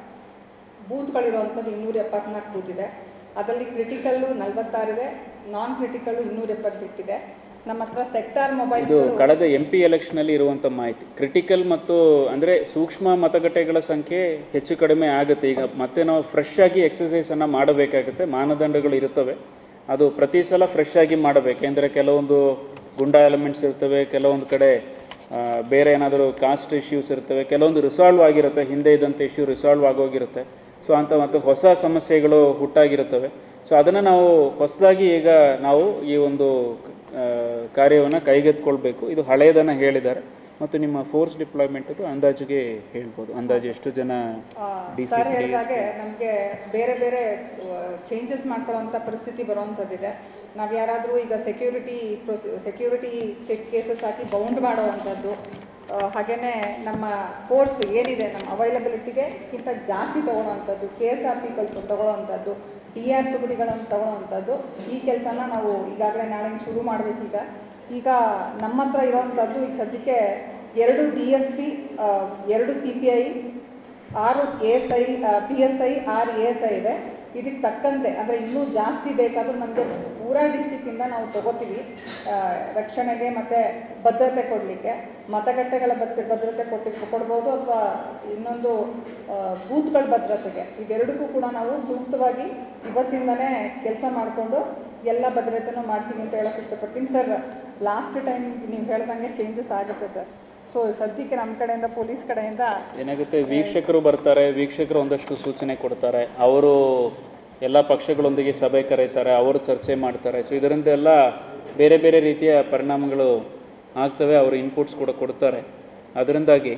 ಬೂತ್ಗಳಿರುವಂಥದ್ದು ಇನ್ನೂರ ಎಪ್ಪತ್ನಾಲ್ಕು ಬೂತ್ ಇದೆ ಅದರಲ್ಲಿ ಕ್ರಿಟಿಕಲ್ಲು ನಲವತ್ತಾರಿದೆ ನಾನ್ ಕ್ರಿಟಿಕಲ್ಲು ಇನ್ನೂರ ಎಪ್ಪತ್ತೆಂಟಿದೆ ನಮ್ಮ ಹತ್ರ ಸೆಕ್ಟಾರ್ ಇದು ಮೊಬೈಲ್ ಕಳೆದ ಎಂ ಪಿ ಎಲೆಕ್ಷನಲ್ಲಿ ಇರುವಂಥ ಮಾಹಿತಿ ಕ್ರಿಟಿಕಲ್ ಮತ್ತು ಅಂದರೆ ಸೂಕ್ಷ್ಮ ಮತಗಟ್ಟೆಗಳ ಸಂಖ್ಯೆ ಹೆಚ್ಚು ಕಡಿಮೆ ಆಗುತ್ತೆ ಈಗ ಮತ್ತೆ ನಾವು ಫ್ರೆಶ್ ಆಗಿ ಎಕ್ಸಸೈಸನ್ನು ಮಾಡಬೇಕಾಗುತ್ತೆ ಮಾನದಂಡಗಳು ಇರುತ್ತವೆ ಅದು ಪ್ರತಿ ಸಲ ಫ್ರೆಶ್ ಆಗಿ ಮಾಡಬೇಕು ಯಾಕೆಂದರೆ ಕೆಲವೊಂದು ಗುಂಡಾ ಎಲಿಮೆಂಟ್ಸ್ ಇರ್ತವೆ ಕೆಲವೊಂದು ಕಡೆ ಆ, ಬೇರೆ ಏನಾದರೂ ಕಾಸ್ಟ್ ಇಶ್ಯೂಸ್ ಇರ್ತವೆ ಕೆಲವೊಂದು ರಿಸಾಲ್ವ್ ಆಗಿರುತ್ತೆ ಹಿಂದೆ ಇದ್ದಂಥ ಇಶ್ಯೂ ರಿಸಾಲ್ವ್ ಆಗೋಗಿರುತ್ತೆ ಸೊ ಅಂತ ಮತ್ತು ಹೊಸ ಸಮಸ್ಯೆಗಳು ಹುಟ್ಟಾಗಿರುತ್ತವೆ ಸೊ ಅದನ್ನು ನಾವು ಹೊಸದಾಗಿ ಈಗ ನಾವು ಈ ಒಂದು ಕಾರ್ಯವನ್ನು ಕೈಗೆತ್ಕೊಳ್ಬೇಕು ಇದು ಹಳೆಯದನ್ನು ಹೇಳಿದ್ದಾರೆ ಮತ್ತು ನಿಮ್ಮ ಫೋರ್ಸ್ ಡಿಪ್ಲಾಯ್ಮೆಂಟದು ಅಂದಾಜಿಗೆ ಹೇಳ್ಬೋದು ಅಂದಾಜು ಎಷ್ಟು ಜನ ಡಿ ಸಿ ಸರ್ ಹೇಳಿದಾಗೆ ನಮಗೆ ಬೇರೆ ಬೇರೆ ಚೇಂಜಸ್ ಮಾಡ್ಕೊಳ್ಳೋಂಥ ಪರಿಸ್ಥಿತಿ ಬರುವಂಥದ್ದಿದೆ ನಾವು ಯಾರಾದರೂ ಈಗ ಸೆಕ್ಯೂರಿಟಿ ಸೆಕ್ಯೂರಿಟಿ ಕೇಸಸ್ ಹಾಕಿ ಬೌಂಡ್ ಮಾಡೋವಂಥದ್ದು ಹಾಗೆಯೇ ನಮ್ಮ ಫೋರ್ಸ್ ಏನಿದೆ ನಮ್ಮ ಅವೈಲಬಿಲಿಟಿಗೆ ಗಿಂತ ಜಾಸ್ತಿ ತೊಗೊಳ್ಳೋವಂಥದ್ದು ಕೆ ಎಸ್ ಆರ್ ಪಿಗಳು ತೊಗೊಳ್ಳೋವಂಥದ್ದು ಡಿ ಆರ್ ತುಕಡಿಗಳನ್ನು ತೊಗೊಳ್ಳೋವಂಥದ್ದು ಈ ಕೆಲಸನ ನಾವು ಈಗಾಗಲೇ ನಾಳೆ ಶುರು ಮಾಡಬೇಕೀಗ ಈಗ ನಮ್ಮ ಹತ್ರ ಇರೋವಂಥದ್ದು ಈಗ ಸದ್ಯಕ್ಕೆ ಎರಡು ಡಿ ಎಸ್ ಪಿ ಎರಡು ಸಿ ಪಿ ಐ ಆರು A S I P S I ಆರು ಎ ಎಸ್ ಐ ಇದೆ ಇದಕ್ಕೆ ತಕ್ಕಂತೆ ಅಂದರೆ ಇನ್ನೂ ಜಾಸ್ತಿ ಬೇಕಾದರೂ ನಮಗೆ ಪೂರಾ ಡಿಸ್ಟಿಕ್ಕಿಂದ ನಾವು ತಗೋತೀವಿ ಆ, ರಕ್ಷಣೆಗೆ ಮತ್ತು ಭದ್ರತೆ ಕೊಡಲಿಕ್ಕೆ ಮತಗಟ್ಟೆಗಳ ಭದ್ರ ಭದ್ರತೆ ಕೊಟ್ಟು ಕೊಡ್ಬೋದು ಅಥವಾ ಇನ್ನೊಂದು ಆ, ಬೂತ್ಗಳ ಭದ್ರತೆಗೆ ಇವೆರಡಕ್ಕೂ ಕೂಡ ನಾವು ಸೂಕ್ತವಾಗಿ ಇವತ್ತಿಂದನೇ ಕೆಲಸ ಮಾಡಿಕೊಂಡು ಎಲ್ಲ ಭದ್ರತೆನೂ ಮಾಡ್ತೀವಿ ಅಂತ ಹೇಳೋಕ್ಕೆ ಇಷ್ಟಪಡ್ತೀನಿ ಸರ್ ಲಾಸ್ಟ್ ಟೈಮ್ ನೀವು ಹೇಳ್ದಂಗೆ ಚೇಂಜಸ್ ಆಗುತ್ತೆ ಸರ್ ಸೊ ಸದ್ಯಕ್ಕೆ ನಮ್ಮ ಕಡೆಯಿಂದ ಪೊಲೀಸ್ ಕಡೆಯಿಂದ ಏನಾಗುತ್ತೆ ವೀಕ್ಷಕರು ಬರ್ತಾರೆ ವೀಕ್ಷಕರು ಒಂದಷ್ಟು ಸೂಚನೆ ಕೊಡ್ತಾರೆ ಅವರು ಎಲ್ಲ ಪಕ್ಷಗಳೊಂದಿಗೆ ಸಭೆ ಕರೀತಾರೆ ಅವರು ಚರ್ಚೆ ಮಾಡ್ತಾರೆ ಸೊ ಇದರಿಂದ ಎಲ್ಲ ಬೇರೆ ಬೇರೆ ರೀತಿಯ ಪರಿಣಾಮಗಳು ಆಗ್ತವೆ ಅವರು ಇನ್ಪುಟ್ಸ್ ಕೂಡ ಕೊಡ್ತಾರೆ ಅದರಿಂದಾಗಿ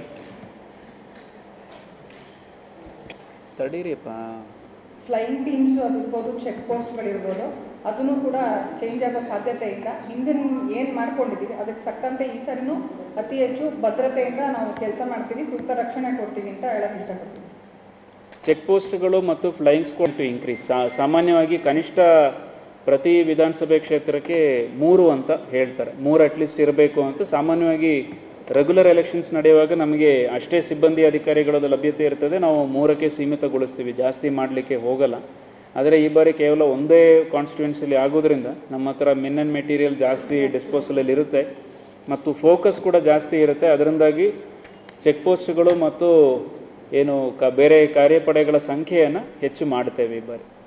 ತಡೀರಿಯಪ್ಪ ಫ್ಲೈಯಿಂಗ್ ಟೀಮ್ಸು ಅದಿರ್ಬೋದು ಚೆಕ್ ಪೋಸ್ಟ್ಗಳಿರ್ಬೋದು ಅದನ್ನು ಕೂಡ ಚೇಂಜ್ ಆಗೋ ಸಾಧ್ಯತೆ ಇಲ್ಲ ಹಿಂದಿನ ಏನು ಮಾಡ್ಕೊಂಡಿದ್ದೀವಿ ಅದಕ್ಕೆ ತಕ್ಕಂತೆ ಈ ಸರಿನೂ ಅತಿ ಹೆಚ್ಚು ಭದ್ರತೆಯಿಂದ ನಾವು ಕೆಲಸ ಮಾಡ್ತೀವಿ ಸೂಕ್ತ ರಕ್ಷಣೆ ಕೊಡ್ತೀವಿ ಅಂತ ಹೇಳಕ್ಕೆ ಇಷ್ಟಪಡ್ತೀನಿ ಚೆಕ್ ಪೋಸ್ಟ್ಗಳು ಮತ್ತು ಫ್ಲೈಯಿಂಗ್ ಸ್ಕ್ವಾಡ್ ಟು ಇನ್ಕ್ರೀಸ್ ಸಾಮಾನ್ಯವಾಗಿ ಕನಿಷ್ಠ ಪ್ರತಿ ವಿಧಾನಸಭೆ ಕ್ಷೇತ್ರಕ್ಕೆ ಮೂರು ಅಂತ ಹೇಳ್ತಾರೆ ಮೂರು ಅಟ್ಲೀಸ್ಟ್ ಇರಬೇಕು ಅಂತ ಸಾಮಾನ್ಯವಾಗಿ ರೆಗ್ಯುಲರ್ ಎಲೆಕ್ಷನ್ಸ್ ನಡೆಯುವಾಗ ನಮಗೆ ಅಷ್ಟೇ ಸಿಬ್ಬಂದಿ ಅಧಿಕಾರಿಗಳದ್ದು ಲಭ್ಯತೆ ಇರ್ತದೆ ನಾವು ಮೂರಕ್ಕೆ ಸೀಮಿತಗೊಳಿಸ್ತೀವಿ ಜಾಸ್ತಿ ಮಾಡಲಿಕ್ಕೆ ಹೋಗಲ್ಲ ಆದರೆ ಈ ಬಾರಿ ಕೇವಲ ಒಂದೇ ಕಾನ್ಸ್ಟಿಟ್ಯೂನ್ಸಿಲಿ ಆಗೋದ್ರಿಂದ ನಮ್ಮ ಹತ್ರ ಮಿನ್ ಆ್ಯಂಡ್ ಮೆಟೀರಿಯಲ್ ಜಾಸ್ತಿ ಡಿಸ್ಪೋಸಲಲ್ಲಿ ಇರುತ್ತೆ ಮತ್ತು ಫೋಕಸ್ ಕೂಡ ಜಾಸ್ತಿ ಇರುತ್ತೆ ಅದರಿಂದಾಗಿ ಚೆಕ್ ಪೋಸ್ಟ್ಗಳು ಮತ್ತು ಏನು ಕ ಬೇರೆ ಕಾರ್ಯಪಡೆಗಳ ಸಂಖ್ಯೆಯನ್ನು ಹೆಚ್ಚು ಮಾಡ್ತೇವೆ ಈ ಬಾರಿ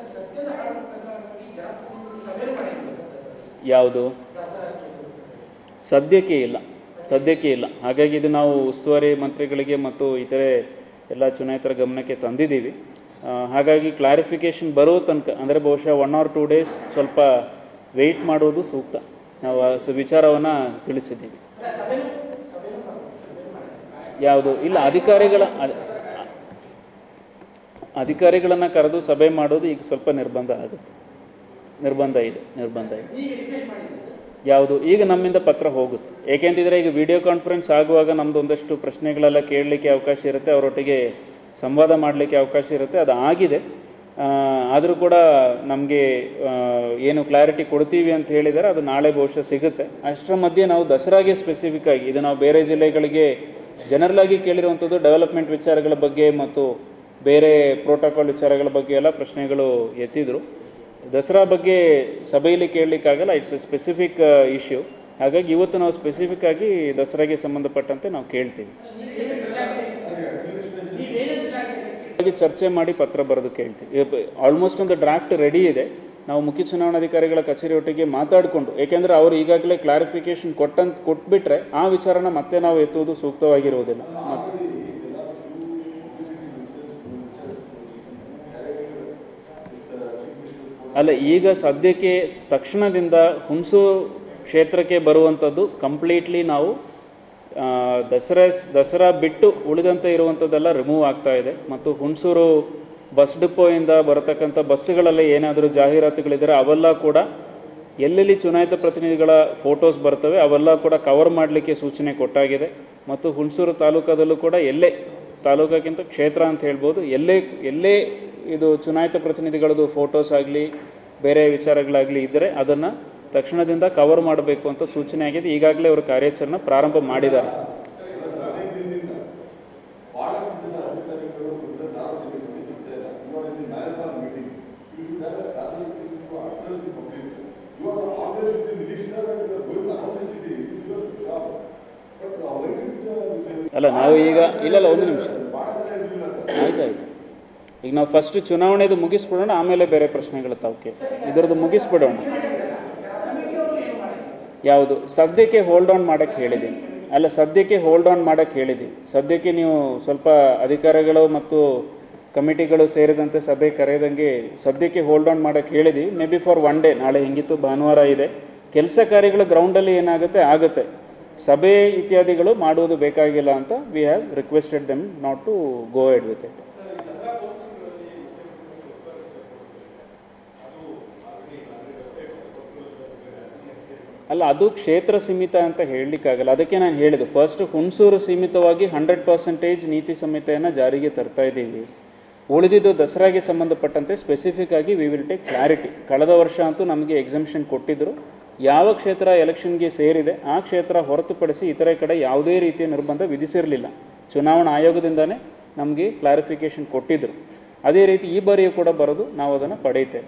ಯಾವುದು ಸದ್ಯಕ್ಕೆ ಇಲ್ಲ ಸದ್ಯಕ್ಕೆ ಇಲ್ಲ ಹಾಗಾಗಿ ಇದು ನಾವು ಉಸ್ತುವಾರಿ ಮಂತ್ರಿಗಳಿಗೆ ಮತ್ತು ಇತರೆ ಎಲ್ಲ ಚುನಾಯಿತರ ಗಮನಕ್ಕೆ ತಂದಿದ್ದೀವಿ ಆ, ಹಾಗಾಗಿ ಕ್ಲಾರಿಫಿಕೇಷನ್ ಬರೋ ತನಕ ಅಂದರೆ ಬಹುಶಃ ಒನ್ ಆರ್ ಟೂ ಡೇಸ್ ಸ್ವಲ್ಪ ವೆಯ್ಟ್ ಮಾಡೋದು ಸೂಕ್ತ ನಾವು ಆ ಸ- ವಿಚಾರವನ್ನು ತಿಳಿಸಿದ್ದೀವಿ ಯಾವುದು ಇಲ್ಲ ಅಧಿಕಾರಿಗಳ ಅದ್- ಅಧಿಕಾರಿಗಳನ್ನು ಕರೆದು ಸಭೆ ಮಾಡೋದು ಈಗ ಸ್ವಲ್ಪ ನಿರ್ಬಂಧ ಆಗುತ್ತೆ ನಿರ್ಬಂಧ ಇದೆ ನಿರ್ಬಂಧ ಇದೆ ಯಾವುದು ಈಗ ನಮ್ಮಿಂದ ಪತ್ರ ಹೋಗುತ್ತೆ ಏಕೆಂತಿದ್ರೆ ಈಗ ವಿಡಿಯೋ ಕಾನ್ಫರೆನ್ಸ್ ಆಗುವಾಗ ನಮ್ದು ಒಂದಷ್ಟು ಪ್ರಶ್ನೆಗಳೆಲ್ಲ ಕೇಳಲಿಕ್ಕೆ ಅವಕಾಶ ಇರುತ್ತೆ ಅವರೊಟ್ಟಿಗೆ ಸಂವಾದ ಮಾಡಲಿಕ್ಕೆ ಅವಕಾಶ ಇರುತ್ತೆ ಅದು ಆಗಿದೆ ಆದರೂ ಕೂಡ ನಮಗೆ ಏನು ಕ್ಲಾರಿಟಿ ಕೊಡ್ತೀವಿ ಅಂತ ಹೇಳಿದರೆ ಅದು ನಾಳೆ ಬಹುಶಃ ಸಿಗುತ್ತೆ ಅಷ್ಟರ ಮಧ್ಯೆ ನಾವು ದಸರಾಗೆ ಸ್ಪೆಸಿಫಿಕ್ ಆಗಿ ಇದು ನಾವು ಬೇರೆ ಜಿಲ್ಲೆಗಳಿಗೆ ಜನರಲ್ ಆಗಿ ಕೇಳಿರುವಂಥದ್ದು ಡೆವಲಪ್ಮೆಂಟ್ ವಿಚಾರಗಳ ಬಗ್ಗೆ ಮತ್ತು ಬೇರೆ ಪ್ರೋಟೋಕಾಲ್ ವಿಚಾರಗಳ ಬಗ್ಗೆ ಎಲ್ಲ ಪ್ರಶ್ನೆಗಳು ಎತ್ತಿದ್ರು ದಸರಾ ಬಗ್ಗೆ ಸಭೆಯಲ್ಲಿ ಕೇಳಲಿಕ್ಕಾಗಲ್ಲ ಇಟ್ಸ್ ಎ ಸ್ಪೆಸಿಫಿಕ್ ಇಶ್ಯೂ ಹಾಗಾಗಿ ಇವತ್ತು ನಾವು ಸ್ಪೆಸಿಫಿಕ್ ಆಗಿ ದಸರಾಗೆ ಸಂಬಂಧಪಟ್ಟಂತೆ ನಾವು ಕೇಳ್ತೀವಿ ಹಾಗಾಗಿ ಚರ್ಚೆ ಮಾಡಿ ಪತ್ರ ಬರೆದು ಕೇಳ್ತೀವಿ ಆಲ್ಮೋಸ್ಟ್ ಒಂದು ಡ್ರಾಫ್ಟ್ ರೆಡಿ ಇದೆ ನಾವು ಮುಖ್ಯ ಚುನಾವಣಾಧಿಕಾರಿಗಳ ಕಚೇರಿ ಒಟ್ಟಿಗೆ ಮಾತಾಡಿಕೊಂಡು ಏಕೆಂದರೆ ಅವರು ಈಗಾಗಲೇ ಕ್ಲಾರಿಫಿಕೇಶನ್ ಕೊಟ್ಟಂತ ಕೊಟ್ಬಿಟ್ರೆ ಆ ವಿಚಾರನ ಮತ್ತೆ ನಾವು ಎತ್ತುವುದು ಸೂಕ್ತವಾಗಿರುವುದಿಲ್ಲ ಮತ್ತು ಅಲ್ಲ ಈಗ ಸದ್ಯಕ್ಕೆ ತಕ್ಷಣದಿಂದ ಹುಣಸೂರು ಕ್ಷೇತ್ರಕ್ಕೆ ಬರುವಂಥದ್ದು ಕಂಪ್ಲೀಟ್ಲಿ ನಾವು ಆ, ದಸರಾ ದಸರಾ ಬಿಟ್ಟು ಉಳಿದಂತೆ ಇರುವಂಥದ್ದೆಲ್ಲ ರಿಮೂವ್ ಆಗ್ತಾ ಇದೆ ಮತ್ತು ಹುಣಸೂರು ಬಸ್ ಡಿಪೋಯಿಂದ ಬರತಕ್ಕಂಥ ಬಸ್ಸುಗಳಲ್ಲಿ ಏನಾದರೂ ಜಾಹೀರಾತುಗಳಿದ್ದರೆ ಅವೆಲ್ಲ ಕೂಡ ಎಲ್ಲೆಲ್ಲಿ ಚುನಾಯಿತ ಪ್ರತಿನಿಧಿಗಳ ಫೋಟೋಸ್ ಬರ್ತವೆ ಅವೆಲ್ಲ ಕೂಡ ಕವರ್ ಮಾಡಲಿಕ್ಕೆ ಸೂಚನೆ ಕೊಟ್ಟಾಗಿದೆ ಮತ್ತು ಹುಣಸೂರು ತಾಲೂಕದಲ್ಲೂ ಕೂಡ ಎಲ್ಲೇ ತಾಲೂಕಕ್ಕಿಂತ ಕ್ಷೇತ್ರ ಅಂತ ಹೇಳ್ಬೋದು ಎಲ್ಲೇ ಎಲ್ಲೇ ಇದು ಚುನಾಯಿತ ಪ್ರತಿನಿಧಿಗಳದ್ದು ಫೋಟೋಸ್ ಆಗಲಿ ಬೇರೆ ವಿಚಾರಗಳಾಗಲಿ ಇದ್ದರೆ ಅದನ್ನು ತಕ್ಷಣದಿಂದ ಕವರ್ ಮಾಡಬೇಕು ಅಂತ ಸೂಚನೆ ಆಗಿದೆ ಈಗಾಗಲೇ ಅವರು ಕಾರ್ಯಾಚರಣೆ ಪ್ರಾರಂಭ ಮಾಡಿದ್ದಾರೆ ಅಲ್ಲ ನಾವು ಈಗ ಇಲ್ಲಲ್ಲ ಒಂದು ನಿಮಿಷ ಆಯ್ತು ಆಯ್ತು ಈಗ ನಾವು ಫಸ್ಟ್ ಚುನಾವಣೆದು ಮುಗಿಸ್ಬಿಡೋಣ ಆಮೇಲೆ ಬೇರೆ ಪ್ರಶ್ನೆಗಳು ತಾವು ಕೇಳಿ ಇದರದ್ದು ಮುಗಿಸ್ಬಿಡೋಣ ಯಾವುದು ಸದ್ಯಕ್ಕೆ ಹೋಲ್ಡ್ ಆನ್ ಮಾಡೋಕ್ಕೆ ಹೇಳಿದ್ದೀನಿ ಅಲ್ಲ ಸದ್ಯಕ್ಕೆ ಹೋಲ್ಡ್ ಆನ್ ಮಾಡೋಕ್ಕೆ ಹೇಳಿದ್ದೀನಿ ಸದ್ಯಕ್ಕೆ ನೀವು ಸ್ವಲ್ಪ ಅಧಿಕಾರಿಗಳು ಮತ್ತು ಕಮಿಟಿಗಳು ಸೇರಿದಂತೆ ಸಭೆ ಕರೆಯದಂಗೆ ಸದ್ಯಕ್ಕೆ ಹೋಲ್ಡ್ ಆನ್ ಮಾಡೋಕ್ಕೆ ಹೇಳಿದ್ದೀವಿ maybe for one day ನಾಳೆ ಹೆಂಗಿತ್ತು ಭಾನುವಾರ ಇದೆ ಕೆಲಸ ಕಾರ್ಯಗಳು ಗ್ರೌಂಡಲ್ಲಿ ಏನಾಗುತ್ತೆ ಆಗುತ್ತೆ ಸಭೆ ಇತ್ಯಾದಿಗಳು ಮಾಡುವುದು ಬೇಕಾಗಿಲ್ಲ ಅಂತ we have requested them not to go ahead with it ಅಲ್ಲ ಅದು ಕ್ಷೇತ್ರ ಸೀಮಿತ ಅಂತ ಹೇಳಲಿಕ್ಕಾಗಲ್ಲ ಅದಕ್ಕೆ ನಾನು ಹೇಳಿದ್ದು ಫಸ್ಟ್ ಹುಣಸೂರು ಸೀಮಿತವಾಗಿ ಹಂಡ್ರೆಡ್ ಪರ್ಸೆಂಟೇಜ್ ನೀತಿ ಸಂಹಿತೆಯನ್ನು ಜಾರಿಗೆ ತರ್ತಾ ಇದ್ದೀವಿ ಉಳಿದಿದ್ದು ದಸರಾಗೆ ಸಂಬಂಧಪಟ್ಟಂತೆ ಸ್ಪೆಸಿಫಿಕ್ ಆಗಿ ವಿ ವಿಲ್ ಟೇಕ್ ಕ್ಲಾರಿಟಿ ಕಳೆದ ವರ್ಷ ಅಂತೂ ನಮಗೆ ಎಕ್ಸಮ್ಷನ್ ಕೊಟ್ಟಿದ್ದರು ಯಾವ ಕ್ಷೇತ್ರ ಎಲೆಕ್ಷನ್ಗೆ ಸೇರಿದೆ ಆ ಕ್ಷೇತ್ರ ಹೊರತುಪಡಿಸಿ ಇತರೆ ಕಡೆ ಯಾವುದೇ ರೀತಿಯ ನಿರ್ಬಂಧ ವಿಧಿಸಿರಲಿಲ್ಲ ಚುನಾವಣಾ ಆಯೋಗದಿಂದನೇ ನಮಗೆ ಕ್ಲಾರಿಫಿಕೇಷನ್ ಕೊಟ್ಟಿದ್ದರು ಅದೇ ರೀತಿ ಈ ಬಾರಿಯೂ ಕೂಡ ಬರೋದು ನಾವು ಅದನ್ನು ಪಡೆಯುತ್ತೇವೆ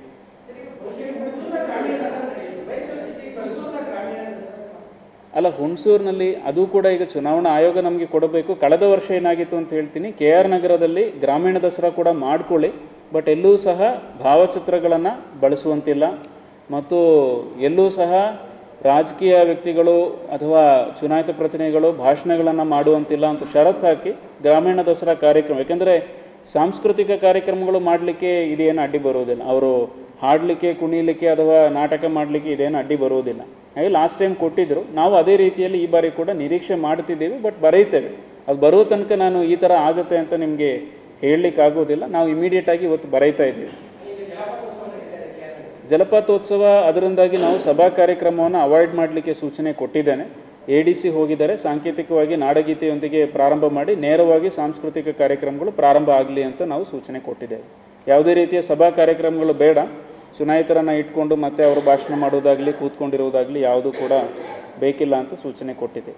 ಅಲ್ಲ ಹುಣಸೂರಿನಲ್ಲಿ ಅದು ಕೂಡ ಈಗ ಚುನಾವಣಾ ಆಯೋಗ ನಮಗೆ ಕೊಡಬೇಕು ಕಳೆದ ವರ್ಷ ಏನಾಗಿತ್ತು ಅಂತ ಹೇಳ್ತೀನಿ ಕೆ ಆರ್ ನಗರದಲ್ಲಿ ಗ್ರಾಮೀಣ ದಸರಾ ಕೂಡ ಮಾಡ್ಕೊಳ್ಳಿ ಬಟ್ ಎಲ್ಲೂ ಸಹ ಭಾವಚಿತ್ರಗಳನ್ನು ಬಳಸುವಂತಿಲ್ಲ ಮತ್ತು ಎಲ್ಲೂ ಸಹ ರಾಜಕೀಯ ವ್ಯಕ್ತಿಗಳು ಅಥವಾ ಚುನಾಯಿತ ಪ್ರತಿನಿಧಿಗಳು ಭಾಷಣಗಳನ್ನು ಮಾಡುವಂತಿಲ್ಲ ಅಂತ ಷರತ್ತು ಹಾಕಿ ಗ್ರಾಮೀಣ ದಸರಾ ಕಾರ್ಯಕ್ರಮ ಯಾಕೆಂದರೆ ಸಾಂಸ್ಕೃತಿಕ ಕಾರ್ಯಕ್ರಮಗಳು ಮಾಡಲಿಕ್ಕೆ ಇದೇನು ಅಡ್ಡಿ ಬರುವುದಿಲ್ಲ ಅವರು ಹಾಡಲಿಕ್ಕೆ ಕುಣಿಲಿಕ್ಕೆ ಅಥವಾ ನಾಟಕ ಮಾಡಲಿಕ್ಕೆ ಇದೇನು ಅಡ್ಡಿ ಬರುವುದಿಲ್ಲ ಹಾಗೆ ಲಾಸ್ಟ್ ಟೈಮ್ ಕೊಟ್ಟಿದ್ದರು ನಾವು ಅದೇ ರೀತಿಯಲ್ಲಿ ಈ ಬಾರಿ ಕೂಡ ನಿರೀಕ್ಷೆ ಮಾಡ್ತಿದ್ದೀವಿ ಬಟ್ ಬರೀತೇವೆ ಅದು ಬರುವ ತನಕ ನಾನು ಈ ಥರ ಆಗುತ್ತೆ ಅಂತ ನಿಮಗೆ ಹೇಳಲಿಕ್ಕೆ ಆಗೋದಿಲ್ಲ ನಾವು ಇಮಿಡಿಯೇಟ್ ಆಗಿ ಇವತ್ತು ಬರೀತಾ ಇದ್ದೀವಿ ಜಲಪಾತೋತ್ಸವ ಅದರಿಂದಾಗಿ ನಾವು ಸಭಾ ಕಾರ್ಯಕ್ರಮವನ್ನು ಅವಾಯ್ಡ್ ಮಾಡಲಿಕ್ಕೆ ಸೂಚನೆ ಕೊಟ್ಟಿದ್ದೇನೆ ಎ ಡಿ ಸಿ ಹೋಗಿದ್ದಾರೆ ಸಾಂಕೇತಿಕವಾಗಿ ನಾಡಗೀತೆಯೊಂದಿಗೆ ಪ್ರಾರಂಭ ಮಾಡಿ ನೇರವಾಗಿ ಸಾಂಸ್ಕೃತಿಕ ಕಾರ್ಯಕ್ರಮಗಳು ಪ್ರಾರಂಭ ಆಗಲಿ ಅಂತ ನಾವು ಸೂಚನೆ ಕೊಟ್ಟಿದ್ದೇವೆ ಯಾವುದೇ ರೀತಿಯ ಸಭಾ ಕಾರ್ಯಕ್ರಮಗಳು ಬೇಡ ಚುನಾಯಿತರನ್ನು ಇಟ್ಕೊಂಡು ಮತ್ತೆ ಅವರು ಭಾಷಣ ಮಾಡೋದಾಗಲಿ ಕೂತ್ಕೊಂಡಿರುವುದಾಗಲಿ ಯಾವುದೂ ಕೂಡ ಬೇಕಿಲ್ಲ ಅಂತ ಸೂಚನೆ ಕೊಟ್ಟಿದೆ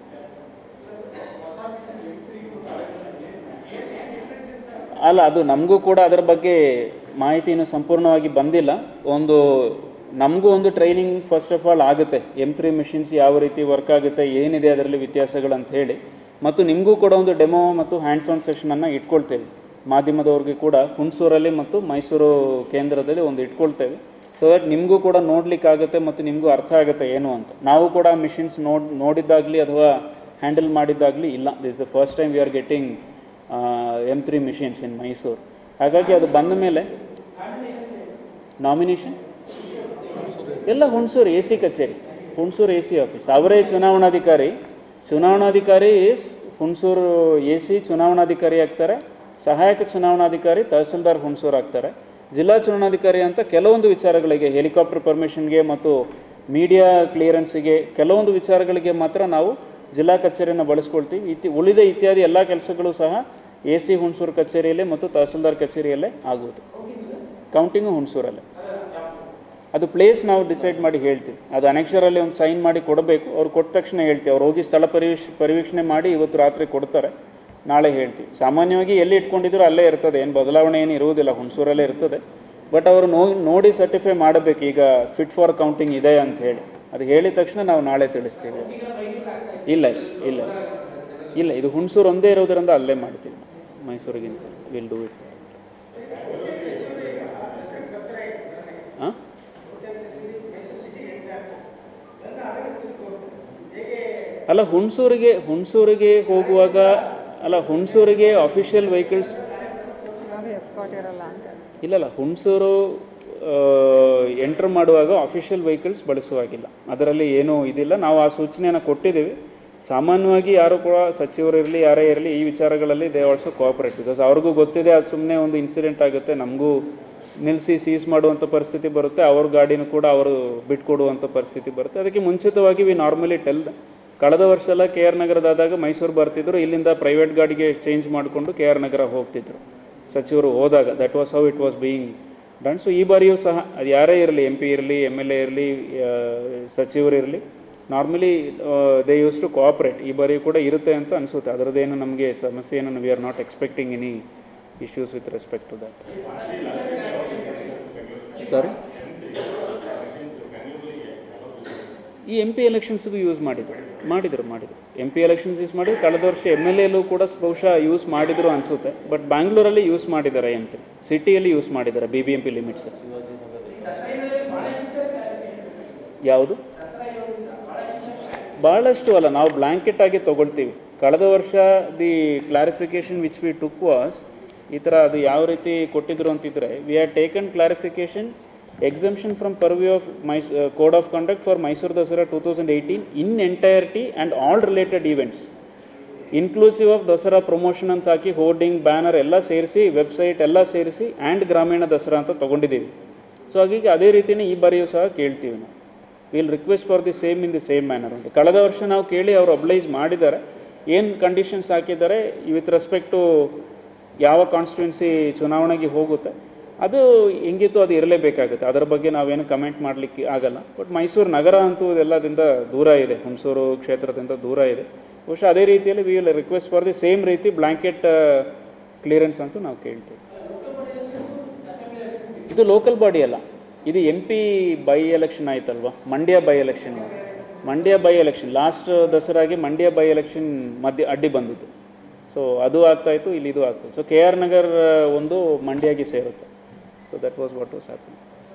ಅಲ್ಲ ಅದು ನಮಗೂ ಕೂಡ ಅದರ ಬಗ್ಗೆ ಮಾಹಿತಿ ಇನ್ನೂ ಸಂಪೂರ್ಣವಾಗಿ ಬಂದಿಲ್ಲ ಒಂದು ನಮಗೂ ಒಂದು ಟ್ರೈನಿಂಗ್ ಫಸ್ಟ್ ಆಫ್ ಆಲ್ ಆಗುತ್ತೆ ಎಮ್ ತ್ರೀ ಮಿಷಿನ್ಸ್ ಯಾವ ರೀತಿ ವರ್ಕ್ ಆಗುತ್ತೆ ಏನಿದೆ ಅದರಲ್ಲಿ ವ್ಯತ್ಯಾಸಗಳಂತ ಹೇಳಿ ಮತ್ತು ನಿಮಗೂ ಕೂಡ ಒಂದು ಡೆಮೋ ಮತ್ತು ಹ್ಯಾಂಡ್ಸ್ ಆನ್ ಸೆಷನನ್ನು ಇಟ್ಕೊಳ್ತೇವೆ ಮಾಧ್ಯಮದವ್ರಿಗೆ ಕೂಡ ಹುಣಸೂರಲ್ಲಿ ಮತ್ತು ಮೈಸೂರು ಕೇಂದ್ರದಲ್ಲಿ ಒಂದು ಇಟ್ಕೊಳ್ತೇವೆ ಸೊ ದಟ್ ನಿಮಗೂ ಕೂಡ ನೋಡಲಿಕ್ಕಾಗುತ್ತೆ ಮತ್ತು ನಿಮಗೂ ಅರ್ಥ ಆಗುತ್ತೆ ಏನು ಅಂತ ನಾವು ಕೂಡ ಮಿಷಿನ್ಸ್ ನೋಡ್ ನೋಡಿದ್ದಾಗಲಿ ಅಥವಾ ಹ್ಯಾಂಡಲ್ ಮಾಡಿದ್ದಾಗಲಿ ಇಲ್ಲ this the first time we are getting M three machines in Mysuru ಹಾಗಾಗಿ ಅದು ಬಂದ ಮೇಲೆ ನಾಮಿನೇಷನ್ ಎಲ್ಲ ಹುಣಸೂರು ಎ ಸಿ ಕಚೇರಿ ಹುಣಸೂರು ಎ ಸಿ ಆಫೀಸ್ ಅವರೇ ಚುನಾವಣಾಧಿಕಾರಿ ಚುನಾವಣಾಧಿಕಾರಿ ಇಸ್ ಹುಣಸೂರು ಎ ಸಿ ಚುನಾವಣಾಧಿಕಾರಿ ಆಗ್ತಾರೆ ಸಹಾಯಕ ಚುನಾವಣಾಧಿಕಾರಿ ತಹಸೀಲ್ದಾರ್ ಹುಣಸೂರು ಆಗ್ತಾರೆ ಜಿಲ್ಲಾ ಚುನಾವಣಾಧಿಕಾರಿ ಅಂತ ಕೆಲವೊಂದು ವಿಚಾರಗಳಿಗೆ ಹೆಲಿಕಾಪ್ಟರ್ ಪರ್ಮಿಷನ್ಗೆ ಮತ್ತು ಮೀಡಿಯಾ ಕ್ಲಿಯರೆನ್ಸಿಗೆ ಕೆಲವೊಂದು ವಿಚಾರಗಳಿಗೆ ಮಾತ್ರ ನಾವು ಜಿಲ್ಲಾ ಕಚೇರಿಯನ್ನು ಬಳಸ್ಕೊಳ್ತೀವಿ ಇತಿ ಉಳಿದ ಇತ್ಯಾದಿ ಎಲ್ಲ ಕೆಲಸಗಳು ಸಹ ಎ ಸಿ ಹುಣಸೂರು ಕಚೇರಿಯಲ್ಲೇ ಮತ್ತು ತಹಸೀಲ್ದಾರ್ ಕಚೇರಿಯಲ್ಲೇ ಆಗುವುದು ಕೌಂಟಿಂಗು ಹುಣಸೂರಲ್ಲೇ ಅದು ಪ್ಲೇಸ್ ನಾವು ಡಿಸೈಡ್ ಮಾಡಿ ಹೇಳ್ತೀವಿ ಅದು ಅನೆಕ್ಷರಲ್ಲಿ ಒಂದು ಸೈನ್ ಮಾಡಿ ಕೊಡಬೇಕು ಅವ್ರು ಕೊಟ್ಟ ತಕ್ಷಣ ಹೇಳ್ತೀವಿ ಅವ್ರು ಹೋಗಿ ಸ್ಥಳ ಪರಿವೀಕ್ಷ ಪರಿವೀಕ್ಷಣೆ ಮಾಡಿ ಇವತ್ತು ರಾತ್ರಿ ಕೊಡ್ತಾರೆ ನಾಳೆ ಹೇಳ್ತೀವಿ ಸಾಮಾನ್ಯವಾಗಿ ಎಲ್ಲಿ ಇಟ್ಕೊಂಡಿದ್ರು ಅಲ್ಲೇ ಇರ್ತದೆ ಏನು ಬದಲಾವಣೆ ಏನು ಇರುವುದಿಲ್ಲ ಹುಣಸೂರಲ್ಲೇ ಇರ್ತದೆ ಬಟ್ ಅವರು ನೋ ನೋಡಿ ಸರ್ಟಿಫೈ ಮಾಡಬೇಕು ಈಗ ಫಿಟ್ ಫಾರ್ ಕೌಂಟಿಂಗ್ ಇದೆ ಅಂತ ಹೇಳಿ ಅದು ಹೇಳಿದ ತಕ್ಷಣ ನಾವು ನಾಳೆ ತಿಳಿಸ್ತೀವಿ ಇಲ್ಲ ಇಲ್ಲ ಇಲ್ಲ ಇದು ಹುಣಸೂರು ಒಂದೇ ಇರೋದರಿಂದ ಅಲ್ಲೇ ಮಾಡ್ತೀವಿ ಮೈಸೂರಿಗಿಂತ ವಿಲ್ ಡೂ ಇಟ್ ಹಾಂ ಅಲ್ಲ ಹುಣಸೂರಿಗೆ ಹುಣಸೂರಿಗೆ ಹೋಗುವಾಗ ಅಲ್ಲ ಹುಣಸೂರಿಗೆ ಅಫಿಷಿಯಲ್ ವೆಹಿಕಲ್ಸ್ ಅದು ಎಸ್ಕಾಟ್ ಇರಲ್ಲ ಅಂತ ಇಲ್ಲಲ್ಲ ಹುಣಸೂರು ಎಂಟರ್ ಮಾಡುವಾಗ ಅಫಿಷಿಯಲ್ ವೆಹಿಕಲ್ಸ್ ಬಳಸುವಾಗಿಲ್ಲ ಅದರಲ್ಲಿ ಏನೂ ಇದಿಲ್ಲ ನಾವು ಆ ಸೂಚನೆಯನ್ನು ಕೊಟ್ಟಿದ್ದೀವಿ ಸಾಮಾನ್ಯವಾಗಿ ಯಾರು ಕೂಡ ಸಚಿವರು ಇರಲಿ ಯಾರೇ ಇರಲಿ ಈ ವಿಚಾರಗಳಲ್ಲಿ ದೇ ಆಲ್ಸೋ ಕೋಆಪರೇಟ್ ಬಿಕಾಸ್ ಅವ್ರಿಗೂ ಗೊತ್ತಿದೆ ಅದು ಸುಮ್ಮನೆ ಒಂದು ಇನ್ಸಿಡೆಂಟ್ ಆಗುತ್ತೆ ನಮಗೂ ನಿಲ್ಲಿಸಿ ಸೀಸ್ ಮಾಡುವಂಥ ಪರಿಸ್ಥಿತಿ ಬರುತ್ತೆ ಅವ್ರ ಗಾಡಿನೂ ಕೂಡ ಅವರು ಬಿಟ್ಕೊಡುವಂಥ ಪರಿಸ್ಥಿತಿ ಬರುತ್ತೆ ಅದಕ್ಕೆ ಮುಂಚಿತವಾಗಿ ವಿ ನಾರ್ಮಲಿ ಟೆಲ್ ಕಳೆದ ವರ್ಷ ಎಲ್ಲ ಕೆ ಆರ್ ನಗರದಾದಾಗ ಮೈಸೂರು ಬರ್ತಿದ್ರು ಇಲ್ಲಿಂದ ಪ್ರೈವೇಟ್ ಗಾಡಿಗೆ ಚೇಂಜ್ ಮಾಡಿಕೊಂಡು ಕೆ ಆರ್ ನಗರ ಹೋಗ್ತಿದ್ರು ಸಚಿವರು ಹೋದಾಗ that was how it was being done so ಈ ಬಾರಿಯೂ ಸಹ ಅದು ಯಾರೇ ಇರಲಿ ಎಂ ಪಿ ಇರಲಿ ಎಮ್ ಎಲ್ ಎ ಇರಲಿ ಸಚಿವರು ಇರಲಿ normally they use to cooperate ಈ ಬಾರಿ ಕೂಡ ಇರುತ್ತೆ ಅಂತ ಅನಿಸುತ್ತೆ ಅದರದ್ದೇನು ನಮಗೆ ಸಮಸ್ಯೆ ಏನು we are not expecting any issues with respect to that ಸಾರಿ ಈ ಎಂ ಪಿ ಎಲೆಕ್ಷನ್ಸ್ಗೂ ಯೂಸ್ ಮಾಡಿದ್ರು ಮಾಡಿದರು ಮಾಡಿದರು ಎಂ ಪಿ ಎಲೆಕ್ಷನ್ಸ್ ಯೂಸ್ ಮಾಡಿ ಕಳೆದ ವರ್ಷ ಎಮ್ ಎಲ್ ಎಲ್ಲೂ ಕೂಡ ಬಹುಶಃ ಯೂಸ್ ಮಾಡಿದ್ರು ಅನಿಸುತ್ತೆ ಬಟ್ ಬ್ಯಾಂಗ್ಳೂರಲ್ಲಿ ಯೂಸ್ ಮಾಡಿದ್ದಾರೆ ಎಂ ಪಿ ಸಿಟಿಯಲ್ಲಿ ಯೂಸ್ ಮಾಡಿದ್ದಾರೆ B B M P limits ಯಾವುದು ಭಾಳಷ್ಟು ಅಲ್ಲ ನಾವು ಬ್ಲ್ಯಾಂಕೆಟ್ ಆಗಿ ತೊಗೊಳ್ತೀವಿ ಕಳೆದ ವರ್ಷ the clarification which we took was ಈ ಥರ ಅದು ಯಾವ ರೀತಿ ಕೊಟ್ಟಿದ್ರು ಅಂತಿದ್ರೆ we are taken clarification exemption from purview of ಮೈಸ್ code of conduct for Mysuru Dasara two thousand eighteen in entirety and all related events inclusive of Dasara promotion ಅಂತ ಹಾಕಿ ಹೋರ್ಡಿಂಗ್ ಬ್ಯಾನರ್ ಎಲ್ಲ ಸೇರಿಸಿ ವೆಬ್ಸೈಟ್ ಎಲ್ಲ ಸೇರಿಸಿ ಆ್ಯಂಡ್ ಗ್ರಾಮೀಣ ದಸರಾ ಅಂತ ತೊಗೊಂಡಿದ್ದೀವಿ ಸೊ ಹಾಗಾಗಿ ಅದೇ ರೀತಿಯೇ ಈ ಬಾರಿಯೂ ಸಹ ಕೇಳ್ತೀವಿ ನಾವು will request for the same in the same manner ಅಂತ ಕಳೆದ ವರ್ಷ ನಾವು ಕೇಳಿ ಅವರು ಅಬ್ಲೈಸ್ ಮಾಡಿದ್ದಾರೆ ಏನು ಕಂಡೀಷನ್ಸ್ ಹಾಕಿದ್ದಾರೆ ವಿತ್ ರೆಸ್ಪೆಕ್ಟ್ ಟು ಯಾವ ಕಾನ್ಸ್ಟಿಟ್ಯೂನ್ಸಿ ಚುನಾವಣೆಗೆ ಹೋಗುತ್ತೆ ಅದು ಹೆಂಗಿತ್ತು ಅದು ಇರಲೇಬೇಕಾಗುತ್ತೆ ಅದರ ಬಗ್ಗೆ ನಾವೇನು ಕಮೆಂಟ್ ಮಾಡಲಿಕ್ಕೆ ಆಗಲ್ಲ ಬಟ್ ಮೈಸೂರು ನಗರ ಅಂತೂ ಇದೆಲ್ಲದಿಂದ ದೂರ ಇದೆ ಹುಣಸೂರು ಕ್ಷೇತ್ರದಿಂದ ದೂರ ಇದೆ ಬಹುಶಃ ಅದೇ ರೀತಿಯಲ್ಲಿ we will request for the same ರೀತಿ ಬ್ಲ್ಯಾಂಕೆಟ್ ಕ್ಲಿಯರೆನ್ಸ್ ಅಂತೂ ನಾವು ಕೇಳ್ತೀವಿ ಇದು ಲೋಕಲ್ ಬಾಡಿ ಅಲ್ಲ ಇದು ಎಂ ಪಿ ಬೈ ಎಲೆಕ್ಷನ್ ಆಯ್ತಲ್ವಾ Mandya by election Mandya by election last ದಸರಾಗೆ ಮಂಡ್ಯ ಬೈ ಎಲೆಕ್ಷನ್ ಮಧ್ಯೆ ಅಡ್ಡಿ ಬಂದಿತ್ತು ಸೊ ಅದು ಆಗ್ತಾಯಿತ್ತು ಇಲ್ಲಿ ಇದು ಆಗ್ತಾಯಿತ್ತು ಸೊ ಕೆ ಆರ್ ನಗರ್ ಒಂದು ಮಂಡ್ಯಗೆ ಸೇರುತ್ತೆ so that was what was happen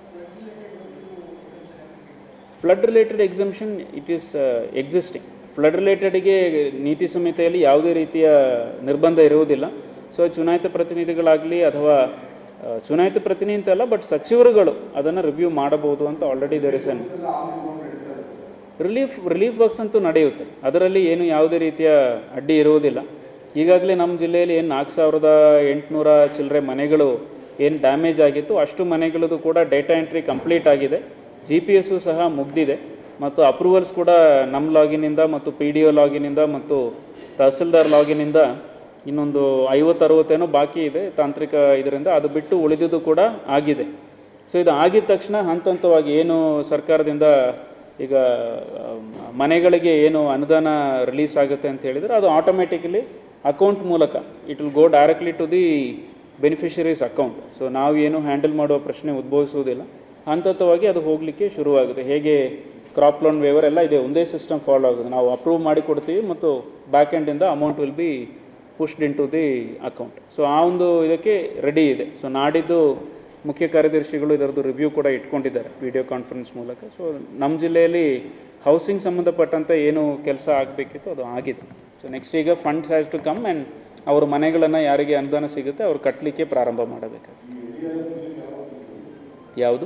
flood related exemption it is existing flood ರಿಲೇಟೆಡ್ಗೆ ನೀತಿ ಸಂಹಿತೆಯಲ್ಲಿ ಯಾವುದೇ ರೀತಿಯ ನಿರ್ಬಂಧ ಇರುವುದಿಲ್ಲ ಸೊ ಚುನಾಯಿತ ಪ್ರತಿನಿಧಿಗಳಾಗಲಿ ಅಥವಾ ಆ, ಚುನಾಯಿತ ಪ್ರತಿನಿಧಿ ಅಂತಲ್ಲ ಬಟ್ ಸಚಿವರುಗಳು ಅದನ್ನು ರಿವ್ಯೂ ಮಾಡಬಹುದು ಅಂತ already there is an relief relief works ಅಂತೂ ನಡೆಯುತ್ತೆ ಅದರಲ್ಲಿ ಏನು ಯಾವುದೇ ರೀತಿಯ ಅಡ್ಡಿ ಇರುವುದಿಲ್ಲ ಈಗಾಗಲೇ ನಮ್ಮ ಜಿಲ್ಲೆಯಲ್ಲಿ ಏನು ನಾಲ್ಕು ಸಾವಿರದ ಎಂಟುನೂರ ಚಿಲ್ಲರೆ ಮನೆಗಳು ಏನು ಡ್ಯಾಮೇಜ್ ಆಗಿತ್ತು ಅಷ್ಟು ಮನೆಗಳದ್ದು ಕೂಡ ಡೇಟಾ ಎಂಟ್ರಿ ಕಂಪ್ಲೀಟ್ ಆಗಿದೆ ಜಿ ಪಿ ಎಸ್ಸು ಸಹ ಮುಗ್ದಿದೆ ಮತ್ತು ಅಪ್ರೂವಲ್ಸ್ ಕೂಡ ನಮ್ಮ ಲಾಗಿನಿಂದ ಮತ್ತು ಪಿ ಡಿ ಒ ಲಾಗಿನಿಂದ ಮತ್ತು ತಹಸೀಲ್ದಾರ್ ಲಾಗಿನಿಂದ ಇನ್ನೊಂದು ಐವತ್ತು ಅರವತ್ತೇನೋ ಬಾಕಿ ಇದೆ ತಾಂತ್ರಿಕ ಇದರಿಂದ ಅದು ಬಿಟ್ಟು ಉಳಿದಿದ್ದು ಕೂಡ ಆಗಿದೆ ಸೊ ಇದು ಆಗಿದ ತಕ್ಷಣ ಹಂತ ಹಂತವಾಗಿ ಏನು ಸರ್ಕಾರದಿಂದ ಈಗ ಆ, ಮನೆಗಳಿಗೆ ಏನು ಅನುದಾನ ರಿಲೀಸ್ ಆಗುತ್ತೆ ಅಂತ ಹೇಳಿದರೆ ಅದು ಆಟೋಮೆಟಿಕಲಿ ಅಕೌಂಟ್ ಮೂಲಕ it will go directly to the beneficiaries account so ನಾವು ಏನು ಹ್ಯಾಂಡಲ್ ಮಾಡುವ ಪ್ರಶ್ನೆ ಉದ್ಭವಿಸುವುದಿಲ್ಲ ಹಂತ ಹಂತವಾಗಿ ಅದು ಹೋಗಲಿಕ್ಕೆ ಶುರುವಾಗುತ್ತೆ ಹೇಗೆ ಕ್ರಾಪ್ ಲೋನ್ ವೇವರ್ ಎಲ್ಲ ಇದೆ ಒಂದೇ ಸಿಸ್ಟಮ್ ಫಾಲೋ ಆಗುತ್ತೆ ನಾವು ಅಪ್ರೂವ್ ಮಾಡಿ ಕೊಡ್ತೀವಿ ಮತ್ತು ಬ್ಯಾಕ್ ಎಂಡಿಂದ amount will be pushed into the account so ಆ ಒಂದು ಇದಕ್ಕೆ ರೆಡಿ ಇದೆ ಸೊ ನಾಡಿದ್ದು ಮುಖ್ಯ ಕಾರ್ಯದರ್ಶಿಗಳು ಇದರದ್ದು ರಿವ್ಯೂ ಕೂಡ ಇಟ್ಕೊಂಡಿದ್ದಾರೆ ವಿಡಿಯೋ ಕಾನ್ಫರೆನ್ಸ್ ಮೂಲಕ ಸೊ ನಮ್ಮ ಜಿಲ್ಲೆಯಲ್ಲಿ ಹೌಸಿಂಗ್ ಸಂಬಂಧಪಟ್ಟಂತೆ ಏನು ಕೆಲಸ ಆಗಬೇಕಿತ್ತು ಅದು ಆಗಿದೆ ಸೊ ನೆಕ್ಸ್ಟ್ ಈಗ funds has to come and ಅವ್ರ ಮನೆಗಳನ್ನು ಯಾರಿಗೆ ಅನುದಾನ ಸಿಗುತ್ತೆ ಅವ್ರು ಕಟ್ಟಲಿಕ್ಕೆ ಪ್ರಾರಂಭ ಮಾಡಬೇಕಾಗುತ್ತೆ ಯಾವುದು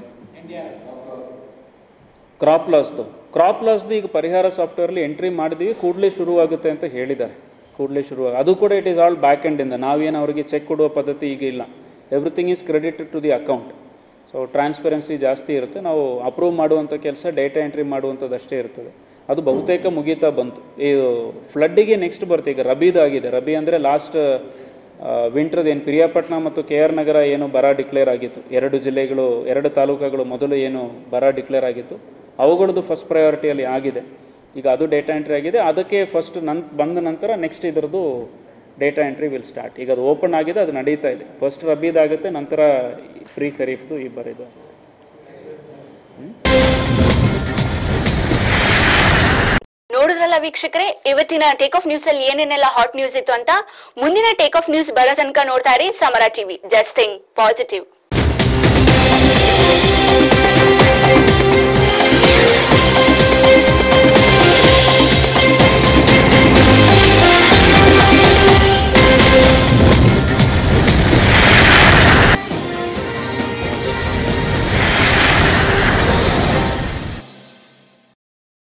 ಕ್ರಾಪ್ ಲಾಸ್ದು ಕ್ರಾಪ್ ಲಾಸ್ದು ಈಗ ಪರಿಹಾರ ಸಾಫ್ಟ್ವೇರ್ಲಿ ಎಂಟ್ರಿ ಮಾಡಿದ್ವಿ ಕೂಡಲೇ ಶುರುವಾಗುತ್ತೆ ಅಂತ ಹೇಳಿದ್ದಾರೆ ಕೂಡಲೇ ಶುರು ಅದು ಕೂಡ ಇಟ್ ಈಸ್ ಆಲ್ ಬ್ಯಾಕ್ ಎಂಡಿಂದ ನಾವೇನು ಅವರಿಗೆ ಚೆಕ್ ಕೊಡುವ ಪದ್ಧತಿ ಈಗ ಇಲ್ಲ everything is credited to the account so transparency ಜಾಸ್ತಿ ಇರುತ್ತೆ ನಾವು ಅಪ್ರೂವ್ ಮಾಡುವಂಥ ಕೆಲಸ ಡೇಟಾ ಎಂಟ್ರಿ ಮಾಡುವಂಥದ್ದು ಅಷ್ಟೇ ಇರ್ತದೆ ಅದು ಬಹುತೇಕ ಮುಗೀತಾ ಬಂತು ಇದು ಫ್ಲಡ್ಡಿಗೆ ನೆಕ್ಸ್ಟ್ ಬರುತ್ತೆ ಈಗ ರಬೀದಾಗಿದೆ ರಬಿ ಅಂದರೆ ಲಾಸ್ಟ್ ವಿಂಟ್ರದ್ದು ಏನು ಪಿರಿಯಾಪಟ್ಟಣ ಮತ್ತು ಕೆ ಆರ್ ನಗರ ಏನು ಬರ ಡಿಕ್ಲೇರ್ ಆಗಿತ್ತು ಎರಡು ಜಿಲ್ಲೆಗಳು ಎರಡು ತಾಲೂಕುಗಳು ಮೊದಲು ಏನು ಬರ ಡಿಕ್ಲೇರ್ ಆಗಿತ್ತು ಅವುಗಳದ್ದು ಫಸ್ಟ್ ಪ್ರಯಾರಿಟಿಯಲ್ಲಿ ಆಗಿದೆ ಈಗ ಅದು ಡೇಟಾ ಎಂಟ್ರಿ ಆಗಿದೆ ಅದಕ್ಕೆ ಫಸ್ಟ್ ನನ್ ಬಂದ ನಂತರ ನೆಕ್ಸ್ಟ್ ಇದರದ್ದು ಡೇಟಾ ಎಂಟ್ರಿ ವಿಲ್ ಸ್ಟಾರ್ಟ್ ಈಗ ಅದು ಓಪನ್ ಆಗಿದೆ ಅದು ನಡೀತಾ ಇದೆ ಫಸ್ಟ್ ರಬೀದಾಗುತ್ತೆ ನಂತರ ಪ್ರೀ ಖರೀಫ್ದು ಈ ಬರಿದು ನೋಡಿದ್ರಲ್ಲ ವೀಕ್ಷಕರೇ ಇವತ್ತಿನ ಟೇಕ್ ಆಫ್ ನ್ಯೂಸ್ ಅಲ್ಲಿ ಏನೇನೆಲ್ಲ ಹಾಟ್ ನ್ಯೂಸ್ ಇತ್ತು ಅಂತ ಮುಂದಿನ ಟೇಕ್ ಆಫ್ ನ್ಯೂಸ್ ಬರೋ ತನಕ ನೋಡ್ತಾ ಇರಿ ಸಮರ ಟಿವಿ ಜಸ್ಟ್ ಥಿಂಗ್ ಪಾಸಿಟಿವ್